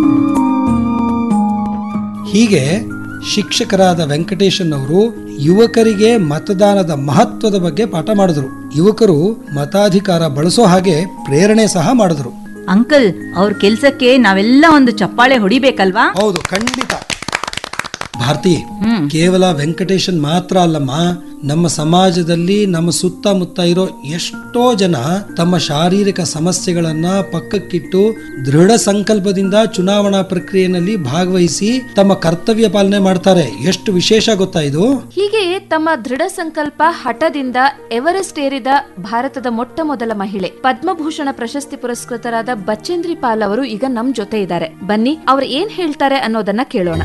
ಹೀಗೆ ಶಿಕ್ಷಕರಾದ ವೆಂಕಟೇಶನ್ ಅವರು ಯುವಕರಿಗೆ ಮತದಾನದ ಮಹತ್ವದ ಬಗ್ಗೆ ಪಾಠ ಮಾಡಿದ್ರು ಯುವಕರು ಮತಾಧಿಕಾರ ಬಳಸೋ ಹಾಗೆ ಪ್ರೇರಣೆ ಸಹ ಮಾಡಿದ್ರು ಅಂಕಲ್ ಅವ್ರ ಕೆಲ್ಸಕ್ಕೆ ನಾವೆಲ್ಲ ಒಂದು ಚಪ್ಪಾಳೆ ಹೊಡಿಬೇಕಲ್ವಾ ಹೌದು ಖಂಡಿತ ಭಾರತಿ ಕೇವಲ ವೆಂಕಟೇಶನ್ ಮಾತ್ರ ಅಲ್ಲಮ್ಮ ನಮ್ಮ ಸಮಾಜದಲ್ಲಿ ನಮ್ಮ ಸುತ್ತಮುತ್ತ ಇರೋ ಎಷ್ಟೋ ಜನ ತಮ್ಮ ಶಾರೀರಿಕ ಸಮಸ್ಯೆಗಳನ್ನ ಪಕ್ಕಕ್ಕಿಟ್ಟು ದೃಢ ಸಂಕಲ್ಪದಿಂದ ಚುನಾವಣಾ ಪ್ರಕ್ರಿಯೆಯಲ್ಲಿ ಭಾಗವಹಿಸಿ ತಮ್ಮ ಕರ್ತವ್ಯ ಪಾಲನೆ ಮಾಡ್ತಾರೆ ಎಷ್ಟು ವಿಶೇಷ ಗೊತ್ತಾ ಇದು ಹೀಗೆಯೇ ತಮ್ಮ ದೃಢ ಸಂಕಲ್ಪ ಹಠದಿಂದ ಎವರೆಸ್ಟ್ ಏರಿದ ಭಾರತದ ಮೊಟ್ಟ ಮೊದಲ ಮಹಿಳೆ ಪದ್ಮಭೂಷಣ ಪ್ರಶಸ್ತಿ ಪುರಸ್ಕೃತರಾದ ಬಚೇಂದ್ರಿ ಪಾಲ್ ಅವರು ಈಗ ನಮ್ ಜೊತೆ ಇದ್ದಾರೆ ಬನ್ನಿ ಅವ್ರು ಏನ್ ಹೇಳ್ತಾರೆ ಅನ್ನೋದನ್ನ ಕೇಳೋಣ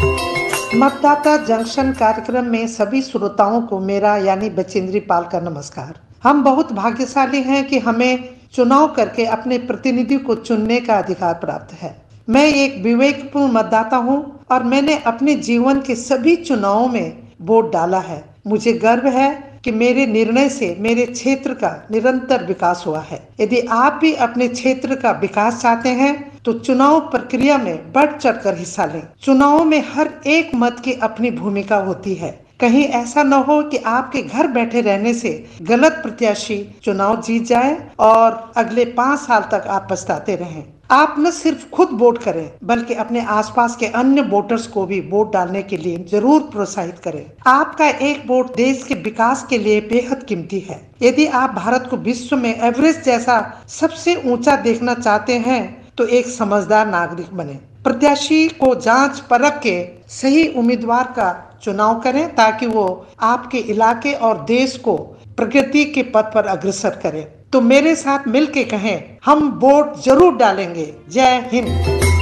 मतदाता जंक्शन कार्यक्रम में सभी श्रोताओं को मेरा यानी बचेंद्री पाल का नमस्कार हम बहुत भाग्यशाली हैं कि हमें चुनाव करके अपने प्रतिनिधि को चुनने का अधिकार प्राप्त है मैं एक विवेकपूर्ण मतदाता हूं और मैंने अपने जीवन के सभी चुनावों में वोट डाला है मुझे गर्व है कि मेरे निर्णय से मेरे क्षेत्र का निरंतर विकास हुआ है यदि आप भी अपने क्षेत्र का विकास चाहते हैं तो चुनाव प्रक्रिया में बढ़ चढ़कर हिस्सा लें चुनाव में हर एक मत की अपनी भूमिका होती है कहीं ऐसा न हो कि आपके घर बैठे रहने से गलत प्रत्याशी चुनाव जीत जाए और अगले पाँच साल तक आप पछताते रहें आप न सिर्फ खुद वोट करें बल्कि अपने आसपास के अन्य वोटर्स को भी वोट डालने के लिए जरूर प्रोत्साहित करें आपका एक वोट देश के विकास के लिए बेहद कीमती है यदि आप भारत को विश्व में एवरेस्ट जैसा सबसे ऊंचा देखना चाहते हैं तो एक समझदार नागरिक बने प्रत्याशी को जांच परख के सही उम्मीदवार का चुनाव करें ताकि वो आपके इलाके और देश को प्रगति के पथ पर अग्रसर करें तो मेरे साथ मिलके कहें हम वोट जरूर डालेंगे जय हिंद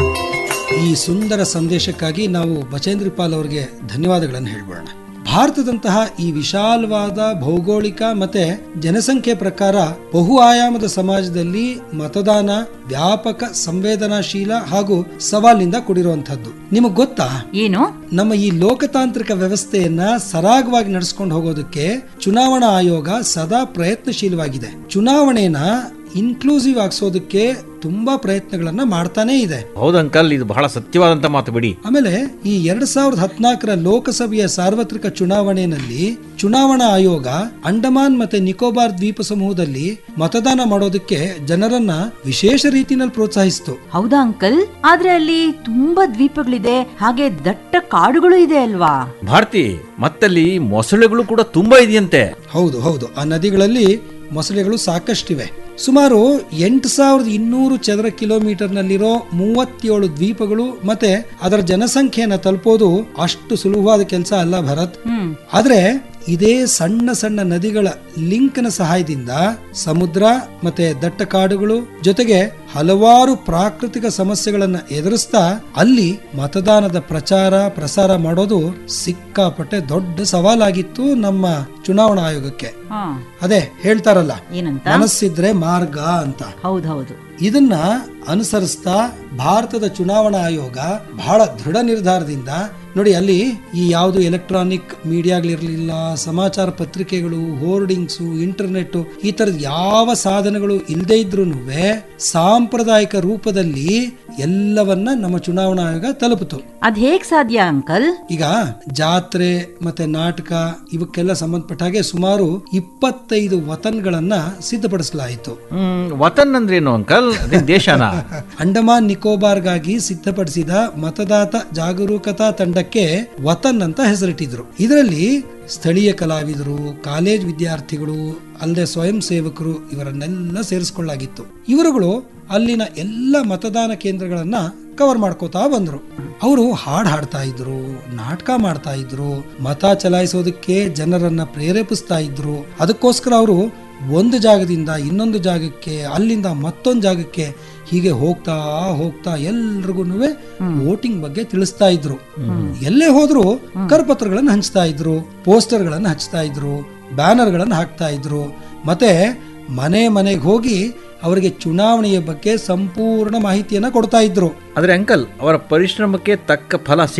ಈ ಸುಂದರ ಸಂದೇಶಕ್ಕಾಗಿ ನಾವು ಬಚೇಂದ್ರಿ ಪಾಲ್ ಅವರಿಗೆ ಧನ್ಯವಾದಗಳನ್ನು ಹೇಳ್ಬೋಣ ಭಾರತದಂತಹ ಈ ವಿಶಾಲವಾದ ಭೌಗೋಳಿಕ ಮತ್ತೆ ಜನಸಂಖ್ಯೆ ಪ್ರಕಾರ ಬಹು ಆಯಾಮದ ಸಮಾಜದಲ್ಲಿ ಮತದಾನ ವ್ಯಾಪಕ ಸಂವೇದನಾಶೀಲ ಹಾಗೂ ಸವಾಲಿನಿಂದ ಕೂಡಿರುವಂತಹದ್ದು ನಿಮಗ್ ಗೊತ್ತಾ ಏನು ನಮ್ಮ ಈ ಲೋಕತಾಂತ್ರಿಕ ವ್ಯವಸ್ಥೆಯನ್ನ ಸರಾಗವಾಗಿ ನಡೆಸ್ಕೊಂಡು ಹೋಗೋದಕ್ಕೆ ಚುನಾವಣಾ ಆಯೋಗ ಸದಾ ಪ್ರಯತ್ನಶೀಲವಾಗಿದೆ ಚುನಾವಣೆನ ಇನ್ಕ್ಲೂಸಿವ್ ಆಗಿಸೋದಕ್ಕೆ ತುಂಬಾ ಪ್ರಯತ್ನಗಳನ್ನ ಮಾಡ್ತಾನೇ ಇದೆ ಹೌದು ಅಂಕಲ್ ಇದು ಬಹಳ ಸತ್ಯವಾದಂತ ಮಾತು ಬಿಡಿ ಆಮೇಲೆ ಈ ಎರಡ್ ಸಾವಿರದ ಹದಿನಾಲ್ಕರ ಲೋಕಸಭೆಯ ಸಾರ್ವತ್ರಿಕ ಚುನಾವಣೆಯಲ್ಲಿ ಚುನಾವಣಾ ಆಯೋಗ ಅಂಡಮಾನ್ ಮತ್ತೆ ನಿಕೋಬಾರ್ ದ್ವೀಪ ಸಮೂಹದಲ್ಲಿ ಮತದಾನ ಮಾಡೋದಕ್ಕೆ ಜನರನ್ನ ವಿಶೇಷ ರೀತಿಯಲ್ಲಿ ಪ್ರೋತ್ಸಾಹಿಸಿತು ಹೌದಾ ಅಂಕಲ್ ಆದ್ರೆ ಅಲ್ಲಿ ತುಂಬಾ ದ್ವೀಪಗಳಿದೆ ಹಾಗೆ ದಟ್ಟ ಕಾಡುಗಳು ಇದೆ ಅಲ್ವಾ ಭಾರತಿ ಮತ್ತಲ್ಲಿ ಮೊಸಳೆಗಳು ಕೂಡ ತುಂಬಾ ಇದೆಯಂತೆ ಹೌದು ಹೌದು ಆ ನದಿಗಳಲ್ಲಿ ಮೊಸಳೆಗಳು ಸಾಕಷ್ಟಿವೆ ಸುಮಾರು ಎಂಟು ಸಾವಿರದ ಇನ್ನೂರು ಚದರ ಕಿಲೋಮೀಟರ್ನಲ್ಲಿರೋ ಮೂವತ್ತೇಳು ದ್ವೀಪಗಳು ಮತ್ತೆ ಅದರ ಜನಸಂಖ್ಯೆಯನ್ನ ತಲುಪೋದು ಅಷ್ಟು ಸುಲಭವಾದ ಕೆಲಸ ಅಲ್ಲ ಭರತ್ ಆದ್ರೆ ಇದೇ ಸಣ್ಣ ಸಣ್ಣ ನದಿಗಳ ಲಿಂಕ್ನ ಸಹಾಯದಿಂದ ಸಮುದ್ರ ಮತ್ತೆ ದಟ್ಟ ಕಾಡುಗಳು ಜೊತೆಗೆ ಹಲವಾರು ಪ್ರಾಕೃತಿಕ ಸಮಸ್ಯೆಗಳನ್ನ ಎದುರಿಸ್ತಾ ಅಲ್ಲಿ ಮತದಾನದ ಪ್ರಚಾರ ಪ್ರಸಾರ ಮಾಡೋದು ಸಿಕ್ಕಾಪಟ್ಟೆ ದೊಡ್ಡ ಸವಾಲಾಗಿತ್ತು ನಮ್ಮ ಚುನಾವಣಾ ಆಯೋಗಕ್ಕೆ ಹಾ ಅದೇ ಹೇಳ್ತಾರಲ್ಲ ಏನಂತ ಮನಸ್ಸಿದ್ರೆ ಮಾರ್ಗ ಅಂತ ಹೌದೌದು ಇದನ್ನ ಅನುಸರಿಸ್ತಾ ಭಾರತದ ಚುನಾವಣಾ ಆಯೋಗ ಬಹಳ ದೃಢ ನಿರ್ಧಾರದಿಂದ ನೋಡಿ ಅಲ್ಲಿ ಈ ಯಾವುದು ಎಲೆಕ್ಟ್ರಾನಿಕ್ ಮೀಡಿಯಾಗಳಿರ್ಲಿಲ್ಲ ಸಮಾಚಾರ ಪತ್ರಿಕೆಗಳು ಹೋರ್ಡಿಂಗ್ಸು ಇಂಟರ್ನೆಟ್ ಈ ತರದ ಯಾವ ಸಾಧನಗಳು ಇಲ್ಲದೆ ಇದ್ರೂ ಸಾಂಪ್ರದಾಯಿಕ ರೂಪದಲ್ಲಿ ಎಲ್ಲವನ್ನ ನಮ್ಮ ಚುನಾವಣಾ ಆಯೋಗ ತಲುಪಿತು ಅದ್ ಹೇಗ್ ಸಾಧ್ಯ ಅಂಕಲ್ ಈಗ ಜಾತ್ರೆ ಮತ್ತೆ ನಾಟಕ ಇವಕ್ಕೆಲ್ಲ ಸಂಬಂಧಪಟ್ಟ ಹಾಗೆ ಸುಮಾರು ಇಪ್ಪತ್ತೈದು ವತನ್ಗಳನ್ನ ಸಿದ್ಧಪಡಿಸಲಾಯಿತು ಹ್ಮ್ ವತನ್ ಅಂದ್ರೇನು ಅಂಕಲ್ ಅದೇನ್ ದೇಶನಾ ಅಂಡಮಾನ್ ನಿಕೋಬಾರ್ಗಾಗಿ ಸಿದ್ಧಪಡಿಸಿದ ಮತದಾತ ಜಾಗರೂಕತಾ ತಂಡಕ್ಕೆ ವತನ್ ಅಂತ ಹೆಸರಿಟ್ಟಿದ್ರು ಇದರಲ್ಲಿ ಸ್ಥಳೀಯ ಕಲಾವಿದರು ಕಾಲೇಜ್ ವಿದ್ಯಾರ್ಥಿಗಳು ಅಲ್ಲದೆ ಸ್ವಯಂ ಸೇವಕರು ಇವರನ್ನೆಲ್ಲ ಸೇರಿಸಿಕೊಳ್ಳಾಗಿತ್ತು ಇವರುಗಳು ಅಲ್ಲಿನ ಎಲ್ಲ ಮತದಾನ ಕೇಂದ್ರಗಳನ್ನ ಕವರ್ ಮಾಡ್ಕೋತಾ ಬಂದ್ರು ಅವರು ಹಾಡು ಹಾಡ್ತಾ ಇದ್ರು ನಾಟಕ ಮಾಡ್ತಾ ಇದ್ರು ಮತ ಚಲಾಯಿಸೋದಕ್ಕೆ ಜನರನ್ನ ಪ್ರೇರೇಪಿಸ್ತಾ ಇದ್ರು ಅದಕ್ಕೋಸ್ಕರ ಅವರು ಒಂದು ಜಾಗದಿಂದ ಇನ್ನೊಂದು ಜಾಗಕ್ಕೆ ಅಲ್ಲಿಂದ ಮತ್ತೊಂದು ಜಾಗಕ್ಕೆ ಹೀಗೆ ಹೋಗ್ತಾ ಹೋಗ್ತಾ ಎಲ್ರಿಗೂ ವೋಟಿಂಗ್ ಬಗ್ಗೆ ತಿಳಿಸ್ತಾ ಇದ್ರು ಎಲ್ಲೇ ಹೋದ್ರು ಕರಪತ್ರಗಳನ್ನು ಹಂಚ್ತಾ ಇದ್ರು ಪೋಸ್ಟರ್ಗಳನ್ನು ಹಚ್ತಾ ಇದ್ರು ಬ್ಯಾನರ್ಗಳನ್ನು ಹಾಕ್ತಾ ಇದ್ರು ಮತ್ತೆ ಮನೆ ಮನೆಗೆ ಹೋಗಿ ಅವರಿಗೆ ಚುನಾವಣೆಯ ಬಗ್ಗೆ ಸಂಪೂರ್ಣ ಮಾಹಿತಿಯನ್ನ ಕೊಡ್ತಾ ಇದ್ರು ಆದ್ರೆ ಅಂಕಲ್ ಅವರ ಪರಿಶ್ರಮಕ್ಕೆ ತಕ್ಕ ಫಲ